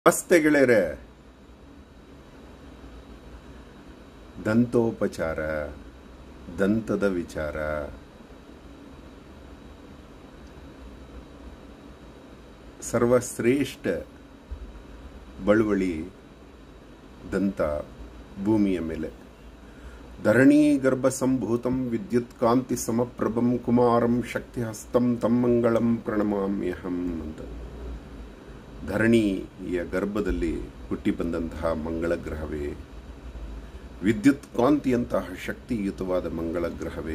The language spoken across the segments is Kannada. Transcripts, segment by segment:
ನಮಸ್ತೆ ಗೆಳೆಯರೆ ದಂತೋಪಚಾರ ದಂತದ ವಿಚಾರ ಸರ್ವಶ್ರೇಷ್ಠ ಬಳುವಳಿ ದಂತ ಭೂಮಿಯ ಮೇಲೆ ಧರಣೀ ಗರ್ಭ ಸಂಭೂತಂ ವಿದ್ಯುತ್ ಕಾಂತಿ ಸಮಪ್ರಭಂ ಕುಮಾರಂ ಶಕ್ತಿಹಸ್ತಂ ತಮ್ಮಂಗಳಂ ಪ್ರಣಮಾಮ್ಯಹಂ ಅಂತ ಧರಣಿಯ ಗರ್ಭದಲ್ಲಿ ಹುಟ್ಟಿ ಬಂದಂತಹ ಮಂಗಳ ಗ್ರಹವೇ ವಿದ್ಯುತ್ ಕಾಂತಿಯಂತಹ ಶಕ್ತಿಯುತವಾದ ಮಂಗಳ ಗ್ರಹವೇ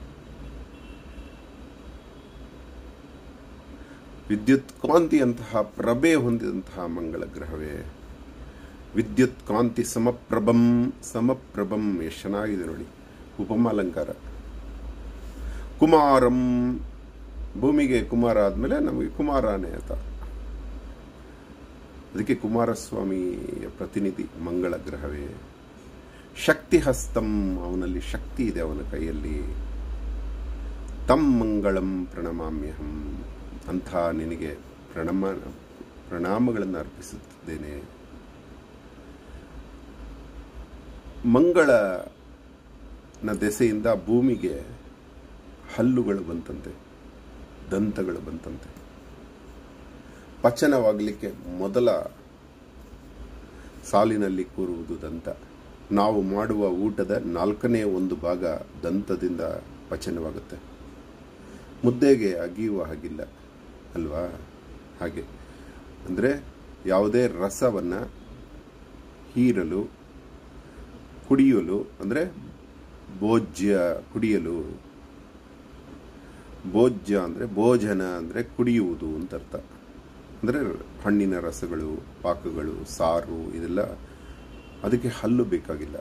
ವಿದ್ಯುತ್ ಕಾಂತಿಯಂತಹ ಪ್ರಭೆ ಹೊಂದಿದಂತಹ ಮಂಗಳ ಗ್ರಹವೇ ವಿದ್ಯುತ್ ಕಾಂತಿ ಸಮಪ್ರಭಂ ಸಮಪ್ರಭಂ ಎಷ್ಟು ಚೆನ್ನಾಗಿದೆ ನೋಡಿ ಉಪಮಾಲಂಕಾರ ಕುಮಾರಂ ಭೂಮಿಗೆ ಕುಮಾರ ಆದಮೇಲೆ ನಮಗೆ ಕುಮಾರನೇ ಅಂತ ಅದಕ್ಕೆ ಕುಮಾರಸ್ವಾಮಿಯ ಪ್ರತಿನಿಧಿ ಮಂಗಳ ಗ್ರಹವೇ ಶಕ್ತಿ ಹಸ್ತಂ ಅವನಲ್ಲಿ ಶಕ್ತಿ ಇದೆ ಅವನ ಕೈಯಲ್ಲಿ ತಮ್ ಮಂಗಳಂ ಪ್ರಣಮಾಮ್ಯಹಂ ಅಂಥ ನಿನಗೆ ಪ್ರಣಮ ಪ್ರಣಾಮಗಳನ್ನು ಅರ್ಪಿಸುತ್ತಿದ್ದೇನೆ ಮಂಗಳನ ದೆಸೆಯಿಂದ ಭೂಮಿಗೆ ಹಲ್ಲುಗಳು ಬಂತಂತೆ ದಂತಗಳು ಬಂತಂತೆ ಪಚನವಾಗಲಿಕ್ಕೆ ಮೊದಲ ಸಾಲಿನಲ್ಲಿ ಕೂರುವುದು ದಂತ ನಾವು ಮಾಡುವ ಊಟದ ನಾಲ್ಕನೇ ಒಂದು ಭಾಗ ದಂತದಿಂದ ಪಚನವಾಗುತ್ತೆ ಮುದ್ದೆಗೆ ಅಗಿಯುವ ಹಾಗಿಲ್ಲ ಅಲ್ವಾ ಹಾಗೆ ಅಂದರೆ ಯಾವುದೇ ರಸವನ್ನು ಹೀರಲು ಕುಡಿಯಲು ಅಂದರೆ ಭೋಜ್ಯ ಕುಡಿಯಲು ಭೋಜ್ಯ ಅಂದರೆ ಭೋಜನ ಅಂದರೆ ಕುಡಿಯುವುದು ಅಂತ ಅರ್ಥ ಅಂದರೆ ಹಣ್ಣಿನ ರಸಗಳು ಪಾಕಗಳು ಸಾರು ಇದೆಲ್ಲ ಅದಕ್ಕೆ ಹಲ್ಲು ಬೇಕಾಗಿಲ್ಲ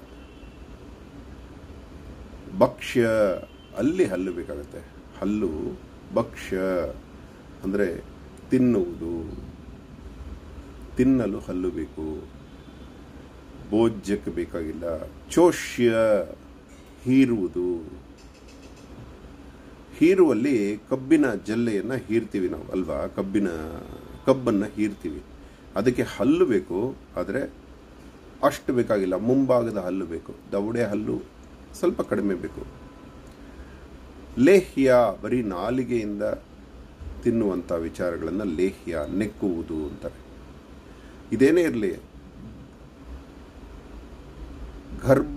ಭಕ್ಷ್ಯ ಅಲ್ಲಿ ಹಲ್ಲು ಬೇಕಾಗುತ್ತೆ ಹಲ್ಲು ಭಕ್ಷ್ಯ ಅಂದರೆ ತಿನ್ನುವುದು ತಿನ್ನಲು ಹಲ್ಲು ಬೇಕು ಭೋಜ್ಯಕ್ಕೆ ಬೇಕಾಗಿಲ್ಲ ಚೋಷ್ಯ ಹೀರುವುದು ಹೀರುವಲ್ಲಿ ಕಬ್ಬಿನ ಜಲ್ಲೆಯನ್ನು ಹೀರ್ತೀವಿ ನಾವು ಅಲ್ವಾ ಕಬ್ಬಿನ ಕಬ್ಬನ್ನು ಹೀರ್ತೀವಿ ಅದಕ್ಕೆ ಹಲ್ಲು ಬೇಕು ಆದರೆ ಅಷ್ಟು ಬೇಕಾಗಿಲ್ಲ ಮುಂಭಾಗದ ಹಲ್ಲು ಬೇಕು ದವಡೆ ಹಲ್ಲು ಸ್ವಲ್ಪ ಕಡಿಮೆ ಬೇಕು ಲೇಹ್ಯ ಬರೀ ನಾಲಿಗೆಯಿಂದ ತಿನ್ನುವಂಥ ವಿಚಾರಗಳನ್ನು ಲೇಹ್ಯ ನೆಕ್ಕುವುದು ಅಂತಾರೆ ಇದೇನೇ ಇರಲಿ ಗರ್ಭ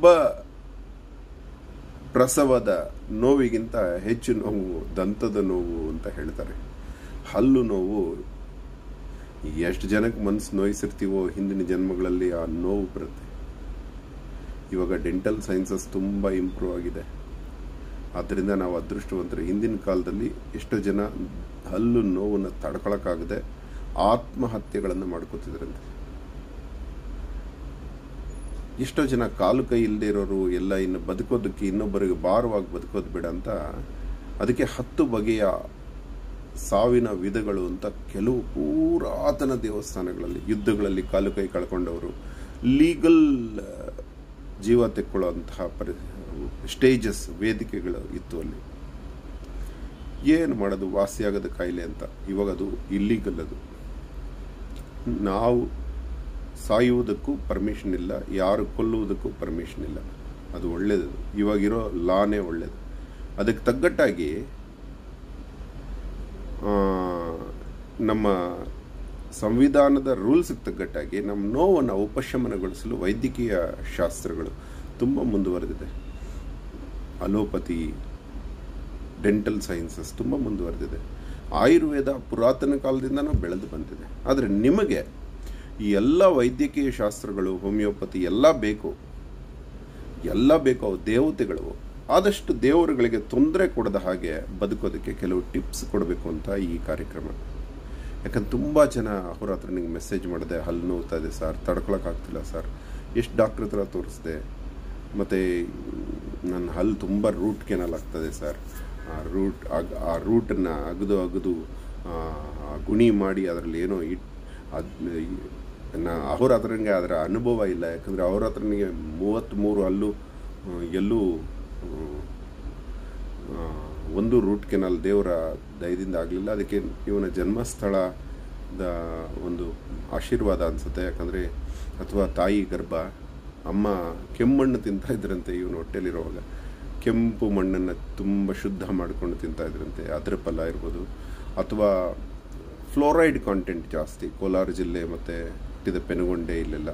ಪ್ರಸವದ ನೋವಿಗಿಂತ ಹೆಚ್ಚು ನೋವು ದಂತದ ನೋವು ಅಂತ ಹೇಳ್ತಾರೆ ಹಲ್ಲು ನೋವು ಎಷ್ಟು ಜನಕ್ಕೆ ಮನಸ್ಸು ನೋಯಿಸಿರ್ತೀವೋ ಹಿಂದಿನ ಜನ್ಮಗಳಲ್ಲಿ ಆ ನೋವು ಬರುತ್ತೆ ಇವಾಗ ಡೆಂಟಲ್ ಸೈನ್ಸಸ್ ತುಂಬ ಇಂಪ್ರೂವ್ ಆಗಿದೆ ಆದ್ದರಿಂದ ನಾವು ಅದೃಷ್ಟವಂತರು ಹಿಂದಿನ ಕಾಲದಲ್ಲಿ ಎಷ್ಟೋ ಜನ ಹಲ್ಲು ನೋವನ್ನು ತಡ್ಕೊಳಕ್ಕಾಗದೆ ಆತ್ಮಹತ್ಯೆಗಳನ್ನು ಮಾಡ್ಕೋತಿದ್ರಂತೆ ಎಷ್ಟೋ ಜನ ಕಾಲು ಕೈ ಇಲ್ಲದೆ ಇರೋರು ಎಲ್ಲ ಇನ್ನು ಬದುಕೋದಕ್ಕೆ ಇನ್ನೊಬ್ಬರಿಗೆ ಭಾರವಾಗಿ ಬದುಕೋದು ಬೇಡ ಅಂತ ಅದಕ್ಕೆ ಹತ್ತು ಬಗೆಯ ಸಾವಿನ ವಿಧಗಳು ಅಂತ ಕೆಲವು ಪುರಾತನ ದೇವಸ್ಥಾನಗಳಲ್ಲಿ ಯುದ್ಧಗಳಲ್ಲಿ ಕಾಲು ಕೈ ಕಳ್ಕೊಂಡವರು ಲೀಗಲ್ ಜೀವ ತೆಕ್ಕೊಳ್ಳುವಂತಹ ಪರಿ ಸ್ಟೇಜಸ್ ವೇದಿಕೆಗಳು ಇತ್ತು ಅಲ್ಲಿ ಏನು ಮಾಡೋದು ವಾಸಿಯಾಗದ ಕಾಯಿಲೆ ಅಂತ ಇವಾಗ ಅದು ಇಲ್ಲೀಗಲ್ ಅದು ನಾವು ಸಾಯುವುದಕ್ಕೂ ಪರ್ಮಿಷನ್ ಇಲ್ಲ ಯಾರು ಕೊಲ್ಲುವುದಕ್ಕೂ ಪರ್ಮಿಷನ್ ಇಲ್ಲ ಅದು ಒಳ್ಳೇದು ಇವಾಗಿರೋ ಲಾನೇ ಒಳ್ಳೇದು ಅದಕ್ಕೆ ತಗ್ಗಟ್ಟಾಗಿ ನಮ್ಮ ಸಂವಿಧಾನದ ರೂಲ್ಸ್ಗೆ ತಗ್ಗಟ್ಟಾಗಿ ನಮ್ಮ ನೋವನ್ನು ಉಪಶಮನಗೊಳಿಸಲು ವೈದ್ಯಕೀಯ ಶಾಸ್ತ್ರಗಳು ತುಂಬ ಮುಂದುವರೆದಿದೆ ಅಲೋಪತಿ ಡೆಂಟಲ್ ಸೈನ್ಸಸ್ ತುಂಬ ಮುಂದುವರೆದಿದೆ ಆಯುರ್ವೇದ ಪುರಾತನ ಕಾಲದಿಂದನೂ ಬೆಳೆದು ಬಂದಿದೆ ಆದರೆ ನಿಮಗೆ ಈ ಎಲ್ಲ ವೈದ್ಯಕೀಯ ಶಾಸ್ತ್ರಗಳು ಹೋಮಿಯೋಪತಿ ಎಲ್ಲ ಬೇಕು ಎಲ್ಲ ಬೇಕು ಅವು ದೇವತೆಗಳು ಆದಷ್ಟು ದೇವರುಗಳಿಗೆ ತೊಂದರೆ ಕೊಡದ ಹಾಗೆ ಬದುಕೋದಕ್ಕೆ ಕೆಲವು ಟಿಪ್ಸ್ ಕೊಡಬೇಕು ಅಂತ ಈ ಕಾರ್ಯಕ್ರಮ ಯಾಕಂದ್ರೆ ತುಂಬ ಜನ ಅವ್ರ ಹತ್ರ ನಿಂಗೆ ಮೆಸೇಜ್ ಮಾಡಿದೆ ಹಲ್ಲು ನೋವ್ತಾ ಇದೆ ಸರ್ ತಡ್ಕೊಳಕ್ಕಾಗ್ತಿಲ್ಲ ಸರ್ ಎಷ್ಟು ಡಾಕ್ಟ್ರ್ ಹತ್ರ ತೋರಿಸಿದೆ ಮತ್ತು ನನ್ನ ಹಲ್ಲು ತುಂಬ ರೂಟ್ ಕೆನಲ್ ಆಗ್ತದೆ ಸರ್ ಆ ರೂಟ್ ಆ ರೂಟನ್ನು ಅಗದು ಅಗದು ಗುಣಿ ಮಾಡಿ ಅದರಲ್ಲಿ ಏನೋ ಇಟ್ ಅದು ನಾ ಅವ್ರ ಹತ್ರನಿಗೆ ಅದರ ಅನುಭವ ಇಲ್ಲ ಯಾಕಂದರೆ ಅವ್ರ ಹತ್ರನಿಗೆ ಮೂವತ್ತ್ಮೂರು ಹಲ್ಲು ಎಲ್ಲೂ ಒಂದು ರೂಟ್ ಕೆನಲ್ ದೇವರ ದಯದಿಂದ ಆಗಲಿಲ್ಲ ಅದಕ್ಕೆ ಇವನ ಜನ್ಮಸ್ಥಳ ದ ಒಂದು ಆಶೀರ್ವಾದ ಅನಿಸುತ್ತೆ ಯಾಕಂದರೆ ಅಥವಾ ತಾಯಿ ಗರ್ಭ ಅಮ್ಮ ಕೆಮ್ಮಣ್ಣು ತಿಂತಾ ಇದ್ರಂತೆ ಇವನು ಹೊಟ್ಟೆಲಿರುವಾಗ ಕೆಂಪು ಮಣ್ಣನ್ನು ತುಂಬ ಶುದ್ಧ ಮಾಡಿಕೊಂಡು ತಿಂತಾ ಇದ್ರಂತೆ ಅದರ ಫಲ ಇರ್ಬೋದು ಅಥವಾ ಫ್ಲೋರೈಡ್ ಕಾಂಟೆಂಟ್ ಜಾಸ್ತಿ ಕೋಲಾರ ಜಿಲ್ಲೆ ಮತ್ತು ಹುಟ್ಟಿದ ಪೆನುಗೊಂಡೆ ಇಲ್ಲೆಲ್ಲ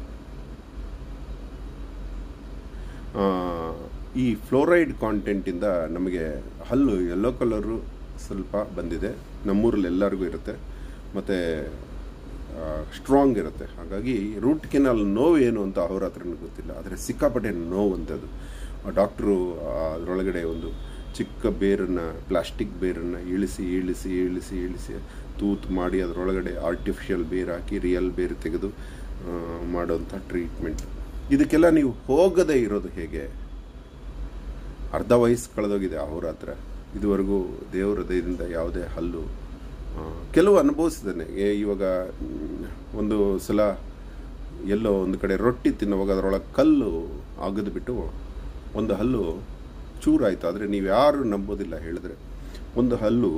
ಆ, ಈ ಫ್ಲೋರೈಡ್ ಕಾಂಟೆಂಟಿಂದ ನಮಗೆ ಹಲ್ಲು ಯೆಲ್ಲೋ ಕಲರು ಸ್ವಲ್ಪ ಬಂದಿದೆ ನಮ್ಮೂರಲ್ಲಿ ಎಲ್ಲರಿಗೂ ಇರುತ್ತೆ ಮತ್ತು ಸ್ಟ್ರಾಂಗ್ ಇರುತ್ತೆ ಹಾಗಾಗಿ ರೂಟ್ ಕೆನಾಲ್ ನೋವು ಏನು ಅಂತ ಅವ್ರ ಹತ್ರನೂ ಗೊತ್ತಿಲ್ಲ ಆದರೆ ಸಿಕ್ಕಾಪಟ್ಟೆ ನೋವು ಅಂತದ್ದು ಡಾಕ್ಟ್ರು ಅದರೊಳಗಡೆ ಒಂದು ಚಿಕ್ಕ ಬೇರನ್ನು ಪ್ಲಾಸ್ಟಿಕ್ ಬೇರನ್ನು ಇಳಿಸಿ ಇಳಿಸಿ ಇಳಿಸಿ ಇಳಿಸಿ ತೂತು ಮಾಡಿ ಅದರೊಳಗಡೆ ಆರ್ಟಿಫಿಷಿಯಲ್ ಬೇರು ಹಾಕಿ ರಿಯಲ್ ಬೇರು ತೆಗೆದು ಆ, ಮಾಡೋಂಥ ಟ್ರೀಟ್ಮೆಂಟ್ ಇದಕ್ಕೆಲ್ಲ ನೀವು ಹೋಗದೇ ಇರೋದು ಹೇಗೆ ಅರ್ಧ ವಯಸ್ಸು ಕಳೆದೋಗಿದೆ ಅವ್ರ ಹತ್ರ ಇದುವರೆಗೂ ದೇವರ ದಯದಿಂದ ಯಾವುದೇ ಹಲ್ಲು ಆ, ಕೆಲವು ಅನುಭವಿಸಿದ್ದಾನೆ ಏ- ಇವಾಗ ಮ್, ಒಂದು ಸಲ ಎಲ್ಲೋ ಒಂದು ಕಡೆ ರೊಟ್ಟಿ ತಿನ್ನುವಾಗ ಅದರೊಳಗೆ ಕಲ್ಲು ಅಗದು ಬಿಟ್ಟು ಒಂದು ಹಲ್ಲು ಚೂರಾಯಿತು ಆದರೆ ನೀವು ಯಾರು ನಂಬೋದಿಲ್ಲ ಹೇಳಿದ್ರೆ ಒಂದು ಹಲ್ಲು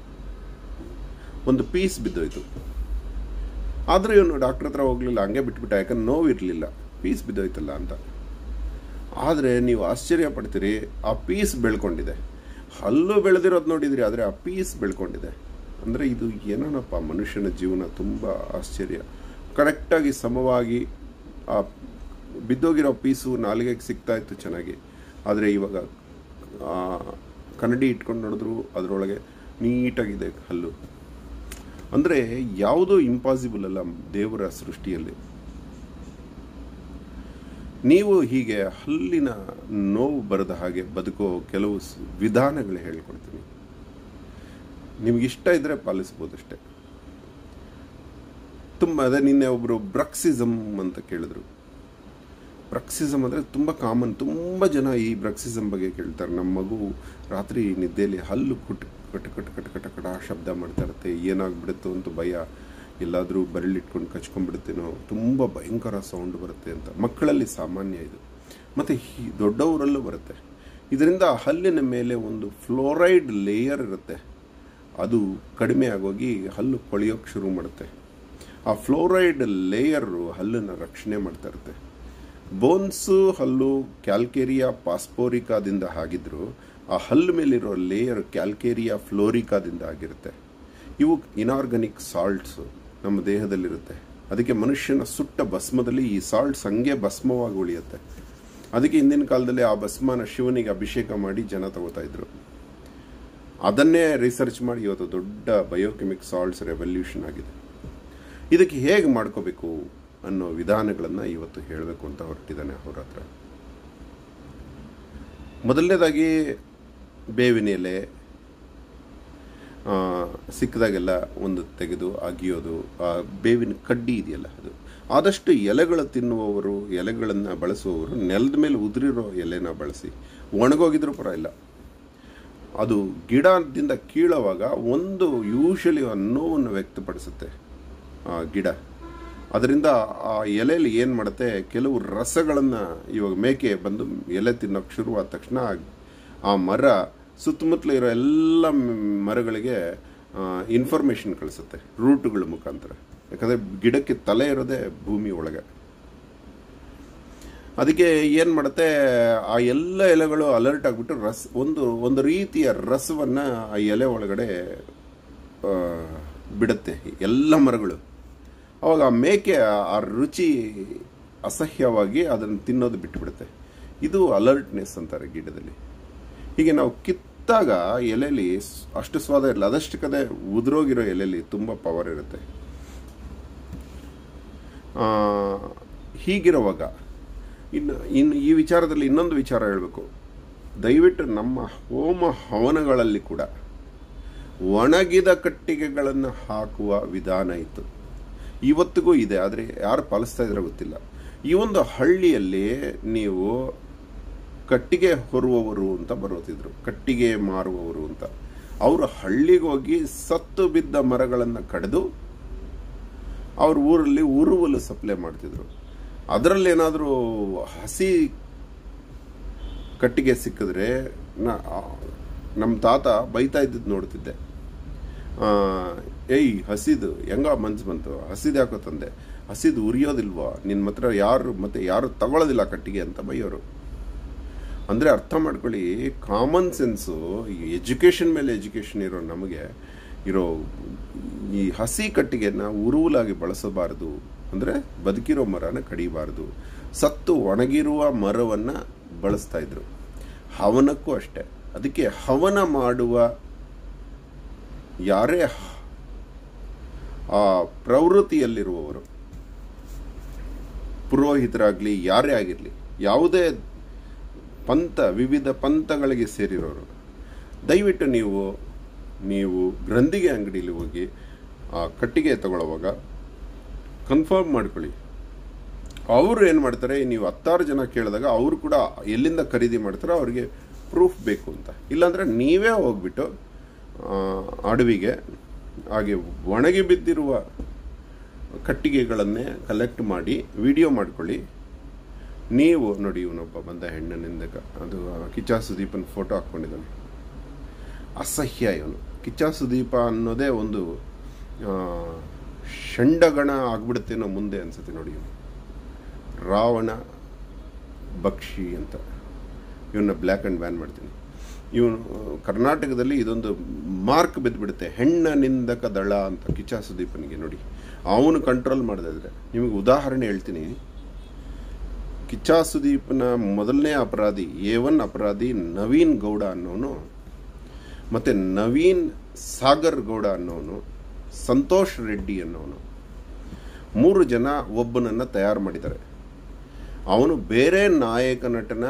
ಒಂದು ಪೀಸ್ ಬಿದ್ದೋಯ್ತು ಆದರೆ ಇವನು ಡಾಕ್ಟ್ರ್ ಹತ್ರ ಹೋಗಲಿಲ್ಲ ಹಂಗೆ ಬಿಟ್ಬಿಟ್ಟ ಯಾಕಂದ್ರೆ ನೋವು ಇರಲಿಲ್ಲ ಪೀಸ್ ಬಿದ್ದೋಯ್ತಲ್ಲ ಅಂತ ಆದರೆ ನೀವು ಆಶ್ಚರ್ಯ ಪಡ್ತೀರಿ ಆ ಪೀಸ್ ಬೆಳ್ಕೊಂಡಿದೆ ಹಲ್ಲು ಬೆಳೆದಿರೋದು ನೋಡಿದ್ರಿ ಆದರೆ ಆ ಪೀಸ್ ಬೆಳ್ಕೊಂಡಿದೆ ಅಂದರೆ ಇದು ಏನೋನಪ್ಪ ಮನುಷ್ಯನ ಜೀವನ ತುಂಬ ಆಶ್ಚರ್ಯ ಕರೆಕ್ಟಾಗಿ ಸಮವಾಗಿ ಆ ಬಿದ್ದೋಗಿರೋ ಪೀಸು ನಾಲಿಗೆಗೆ ಸಿಗ್ತಾ ಇತ್ತು ಚೆನ್ನಾಗಿ ಆದರೆ ಇವಾಗ ಆ, ಕನ್ನಡಿ ಇಟ್ಕೊಂಡು ನೋಡಿದ್ರು ಅದರೊಳಗೆ ನೀಟಾಗಿದೆ ಹಲ್ಲು ಅಂದರೆ ಯಾವುದೂ ಇಂಪಾಸಿಬಲ್ ಅಲ್ಲ ದೇವರ ಸೃಷ್ಟಿಯಲ್ಲಿ ನೀವು ಹೀಗೆ ಹಲ್ಲಿನ ನೋವು ಬರದ ಹಾಗೆ ಬದುಕೋ ಕೆಲವು ಸ್- ವಿಧಾನಗಳು ಹೇಳ್ಕೊಡ್ತೀನಿ ನಿಮ್ಗೆ ಇಷ್ಟ ಇದ್ರೆ ಪಾಲಿಸ್ಬೋದು ಅಷ್ಟೇ ತುಂಬ ಅದೇ ನಿನ್ನೆ ಒಬ್ಬರು ಬ್ರಕ್ಸಿಸಮ್ ಅಂತ ಕೇಳಿದ್ರು ಬ್ರಕ್ಸಿಸಮ್ ಅಂದರೆ ತುಂಬ ಕಾಮನ್ ತುಂಬ ಜನ ಈ ಬ್ರಕ್ಸಿಸಮ್ ಬಗ್ಗೆ ಕೇಳ್ತಾರೆ ನಮ್ಮ ಮಗು ರಾತ್ರಿ ನಿದ್ದೆಯಲ್ಲಿ ಹಲ್ಲು ಕುಟ್ ಕಟ್ ಕಟ್ ಕಟ್ ಕಟ ಕಟ ಶಬ್ದ ಮಾಡ್ತಾ ಇರುತ್ತೆ ಏನಾಗ್ಬಿಡುತ್ತೋ ಅಂತ ಭಯ ಎಲ್ಲಾದರೂ ಬರಲಿಟ್ಕೊಂಡು ಕಚ್ಕೊಂಡ್ಬಿಡುತ್ತೇನೋ ತುಂಬ ಭಯಂಕರ ಸೌಂಡ್ ಬರುತ್ತೆ ಅಂತ ಮಕ್ಕಳಲ್ಲಿ ಸಾಮಾನ್ಯ ಇದು ಮತ್ತು ಹಿ- ದೊಡ್ಡವರಲ್ಲೂ ಬರುತ್ತೆ ಇದರಿಂದ ಹಲ್ಲಿನ ಮೇಲೆ ಒಂದು ಫ್ಲೋರೈಡ್ ಲೇಯರ್ ಇರುತ್ತೆ ಅದು ಕಡಿಮೆ ಆಗೋಗಿ ಹಲ್ಲು ಕೊಳೆಯೋಕ್ಕೆ ಶುರು ಮಾಡುತ್ತೆ ಆ ಫ್ಲೋರೈಡ್ ಲೇಯರು ಹಲ್ಲನ್ನು ರಕ್ಷಣೆ ಮಾಡ್ತಾ ಇರುತ್ತೆ ಬೋನ್ಸು ಹಲ್ಲು ಕ್ಯಾಲ್ಕೇರಿಯಾ ಪಾಸ್ಪೋರಿಕಾದಿಂದ ಆಗಿದ್ರು ಆ ಹಲ್ಲು ಮೇಲಿರೋ ಲೇಯರ್ ಕ್ಯಾಲ್ಕೇರಿಯಾ ಫ್ಲೋರಿಕಾದಿಂದ ಆಗಿರುತ್ತೆ ಇವು ಇನಾರ್ಗಾನಿಕ್ ಸಾಲ್ಟ್ಸು ನಮ್ಮ ದೇಹದಲ್ಲಿರುತ್ತೆ ಅದಕ್ಕೆ ಮನುಷ್ಯನ ಸುಟ್ಟ ಭಸ್ಮದಲ್ಲಿ ಈ ಸಾಲ್ಟ್ಸ್ ಹಂಗೆ ಭಸ್ಮವಾಗಿ ಉಳಿಯುತ್ತೆ ಅದಕ್ಕೆ ಹಿಂದಿನ ಕಾಲದಲ್ಲಿ ಆ ಭಸ್ಮನ ಶಿವನಿಗೆ ಅಭಿಷೇಕ ಮಾಡಿ ಜನ ತಗೋತಾ ಇದ್ರು ಅದನ್ನೇ ರಿಸರ್ಚ್ ಮಾಡಿ ಇವತ್ತು ದೊಡ್ಡ ಬಯೋಕೆಮಿಕ್ ಸಾಲ್ಟ್ಸ್ ರೆವಲ್ಯೂಷನ್ ಆಗಿದೆ ಇದಕ್ಕೆ ಹೇಗೆ ಮಾಡ್ಕೋಬೇಕು ಅನ್ನೋ ವಿಧಾನಗಳನ್ನು ಇವತ್ತು ಹೇಳಬೇಕು ಅಂತ ಹೊರಟಿದ್ದಾನೆ ಅವ್ರ ಹತ್ರ ಮೊದಲನೇದಾಗಿ ಬೇವಿನ ಎಲೆ ಆ, ಸಿಕ್ಕದಾಗೆಲ್ಲ ಒಂದು ತೆಗೆದು ಅಗಿಯೋದು ಆ ಬೇವಿನ ಕಡ್ಡಿ ಇದೆಯಲ್ಲ ಅದು ಆದಷ್ಟು ಎಲೆಗಳು ತಿನ್ನುವವರು ಎಲೆಗಳನ್ನು ಬಳಸುವವರು ನೆಲದ ಮೇಲೆ ಉದುರಿರೋ ಎಲೆನ ಬಳಸಿ ಒಣಗೋಗಿದ್ರೂ ಪರವಾಗಿಲ್ಲ ಅದು ಗಿಡದಿಂದ ಕೀಳುವಾಗ ಒಂದು ಯೂಶಲಿ ನೋವನ್ನು ವ್ಯಕ್ತಪಡಿಸುತ್ತೆ ಆ ಗಿಡ ಅದರಿಂದ ಆ ಎಲೆಯಲ್ಲಿ ಏನು ಮಾಡುತ್ತೆ ಕೆಲವು ರಸಗಳನ್ನು ಇವಾಗ ಮೇಕೆ ಬಂದು ಎಲೆ ತಿನ್ನೋಕೆ ಶುರುವಾದ ತಕ್ಷಣ ಆ ಮರ ಸುತ್ತಮುತ್ತಲು ಇರೋ ಎಲ್ಲ ಮ್- ಮರಗಳಿಗೆ ಇನ್ಫಾರ್ಮೇಷನ್ ಕಳಿಸುತ್ತೆ ರೂಟುಗಳ ಮುಖಾಂತರ ಯಾಕಂದರೆ ಗಿಡಕ್ಕೆ ತಲೆ ಇರೋದೇ ಭೂಮಿ ಒಳಗೆ ಅದಕ್ಕೆ ಏನು ಮಾಡುತ್ತೆ ಆ ಎಲ್ಲ ಎಲೆಗಳು ಅಲರ್ಟ್ ಆಗಿಬಿಟ್ಟು ರಸ್ ಒಂದು ಒಂದು ರೀತಿಯ ರಸವನ್ನು ಆ ಎಲೆ ಒಳಗಡೆ ಆ, ಬಿಡುತ್ತೆ ಎಲ್ಲ ಮರಗಳು ಅವಾಗ ಆ ಮೇಕೆ ಆ- ಆ ರುಚಿ ಅಸಹ್ಯವಾಗಿ ಅದನ್ನು ತಿನ್ನೋದು ಬಿಟ್ಟುಬಿಡುತ್ತೆ ಇದು ಅಲರ್ಟ್ನೆಸ್ ಅಂತಾರೆ ಗಿಡದಲ್ಲಿ ಹೀಗೆ ನಾವು ಕಿತ್ತಾಗ ಎಲೆಲಿ ಸ್- ಅಷ್ಟು ಸ್ವಾದ ಇರಲ್ಲ ಅದಷ್ಟು ಕದೆ ಉದುರೋಗಿರೋ ಎಲೆಲಿ ತುಂಬ ಪವರ್ ಇರುತ್ತೆ ಆ, ಹೀಗಿರುವಾಗ ಇನ್ನು ಇನ್ನು ಈ ವಿಚಾರದಲ್ಲಿ ಇನ್ನೊಂದು ವಿಚಾರ ಹೇಳಬೇಕು ದಯವಿಟ್ಟು ನಮ್ಮ ಹೋಮ ಹವನಗಳಲ್ಲಿ ಕೂಡ ಒಣಗಿದ ಕಟ್ಟಿಗೆಗಳನ್ನು ಹಾಕುವ ವಿಧಾನ ಇತ್ತು ಇವತ್ತಿಗೂ ಇದೆ ಆದರೆ ಯಾರು ಪಾಲಿಸ್ತಾ ಇದ್ರೆ ಗೊತ್ತಿಲ್ಲ ಈ ಒಂದು ಹಳ್ಳಿಯಲ್ಲಿ ನೀವು ಕಟ್ಟಿಗೆ ಹೊರುವವರು ಅಂತ ಬರೋತಿದ್ರು ಕಟ್ಟಿಗೆ ಮಾರುವವರು ಅಂತ ಅವರು ಹಳ್ಳಿಗೆ ಹೋಗಿ ಸತ್ತು ಬಿದ್ದ ಮರಗಳನ್ನು ಕಡಿದು ಅವ್ರ ಊರಲ್ಲಿ ಉರುವಲು ಸಪ್ಲೈ ಮಾಡ್ತಿದ್ರು ಅದರಲ್ಲಿ ಏನಾದರೂ ಹಸಿ ಕಟ್ಟಿಗೆ ಸಿಕ್ಕಿದ್ರೆ ನಮ್ಮ ತಾತ ಬೈತಾ ಇದ್ದದ್ದು ನೋಡ್ತಿದ್ದೆ ಆ, ಏಯ್ ಹಸಿದು ಹೆಂಗ ಮನ್ಸು ಬಂತು ಹಸಿದು ಯಾಕೋ ತಂದೆ ಹಸಿದು ಉರಿಯೋದಿಲ್ವಾ ನಿನ್ನ ಹತ್ರ ಯಾರು ಮತ್ತೆ ಯಾರು ತಗೊಳ್ಳೋದಿಲ್ಲ ಕಟ್ಟಿಗೆ ಅಂತ ಬೈಯೋರು ಅಂದರೆ ಅರ್ಥ ಮಾಡ್ಕೊಳ್ಳಿ ಕಾಮನ್ ಸೆನ್ಸು ಈ ಎಜುಕೇಷನ್ ಮೇಲೆ ಎಜುಕೇಷನ್ ಇರೋ ನಮಗೆ ಇರೋ ಈ ಹಸಿ ಕಟ್ಟಿಗೆನ ಉರುವಲಾಗಿ ಬಳಸಬಾರದು ಅಂದರೆ ಬದುಕಿರೋ ಮರನ ಕಡಿಬಾರದು ಸತ್ತು ಒಣಗಿರುವ ಮರವನ್ನು ಬಳಸ್ತಾ ಇದ್ರು ಹವನಕ್ಕೂ ಅಷ್ಟೆ ಅದಕ್ಕೆ ಹವನ ಮಾಡುವ ಯಾರೇ ಹ- ಆ ಪ್ರವೃತ್ತಿಯಲ್ಲಿರುವವರು ಪುರೋಹಿತರಾಗಲಿ ಯಾರೇ ಆಗಿರಲಿ ಯಾವುದೇ ಪಂಥ ವಿವಿಧ ಪಂಥಗಳಿಗೆ ಸೇರಿರೋರು ದಯವಿಟ್ಟು ನೀವು ನೀವು ಗ್ರಂಥಿಗೆ ಅಂಗಡಿಲಿ ಹೋಗಿ ಆ ಕಟ್ಟಿಗೆ ತಗೊಳ್ಳುವಾಗ ಕನ್ಫರ್ಮ್ ಮಾಡ್ಕೊಳ್ಳಿ ಅವರು ಏನು ಮಾಡ್ತಾರೆ ನೀವು ಹತ್ತಾರು ಜನ ಕೇಳಿದಾಗ ಅವರು ಕೂಡ ಎಲ್ಲಿಂದ ಖರೀದಿ ಮಾಡ್ತಾರೋ ಅವ್ರಿಗೆ ಪ್ರೂಫ್ ಬೇಕು ಅಂತ ಇಲ್ಲಾಂದರೆ ನೀವೇ ಹೋಗ್ಬಿಟ್ಟು ಆ, ಅಡವಿಗೆ ಹಾಗೆ ಒಣಗಿ ಬಿದ್ದಿರುವ ಕಟ್ಟಿಗೆಗಳನ್ನೇ ಕಲೆಕ್ಟ್ ಮಾಡಿ ವಿಡಿಯೋ ಮಾಡ್ಕೊಳ್ಳಿ ನೀವು ನೋಡಿ ಇವನೊಬ್ಬ ಬಂದ ಹೆಣ್ಣನಿಂದಕ ಅದು ಕಿಚ್ಚ ಸುದೀಪನ ಫೋಟೋ ಹಾಕ್ಕೊಂಡಿದ್ದಾನೆ ಅಸಹ್ಯ ಇವನು ಕಿಚ್ಚ ಸುದೀಪ ಅನ್ನೋದೇ ಒಂದು ಆ, ಷಂಡಗಣ ಆಗ್ಬಿಡುತ್ತೇನೋ ಮುಂದೆ ಅನ್ಸುತ್ತೆ ನೋಡಿ ಇವನು ರಾವಣ ಬಕ್ಷಿ ಅಂತ ಇವನ್ನ ಬ್ಲ್ಯಾಕ್ ಆ್ಯಂಡ್ ಬ್ಯಾನ್ ಮಾಡ್ತೀನಿ ಇವನು ಕರ್ನಾಟಕದಲ್ಲಿ ಇದೊಂದು ಮಾರ್ಕ್ ಬಿದ್ದುಬಿಡುತ್ತೆ ಹೆಣ್ಣ ನಿಂದಕ ದಳ ಅಂತ ಕಿಚ್ಚ ಸುದೀಪನಿಗೆ ನೋಡಿ ಅವನು ಕಂಟ್ರೋಲ್ ಮಾಡದಿದ್ರೆ ನಿಮಗೆ ಉದಾಹರಣೆ ಹೇಳ್ತೀನಿ ಕಿಚ್ಚ ಸುದೀಪ್ನ ಮೊದಲನೇ ಅಪರಾಧಿ ಎ ಒನ್ ಅಪರಾಧಿ ನವೀನ್ ಗೌಡ ಅನ್ನೋನು ಮತ್ತು ನವೀನ್ ಸಾಗರ್ ಗೌಡ ಅನ್ನೋನು ಸಂತೋಷ್ ರೆಡ್ಡಿ ಅನ್ನೋನು ಮೂರು ಜನ ಒಬ್ಬನನ್ನು ತಯಾರು ಮಾಡಿದ್ದಾರೆ ಅವನು ಬೇರೆ ನಾಯಕ ನಟನ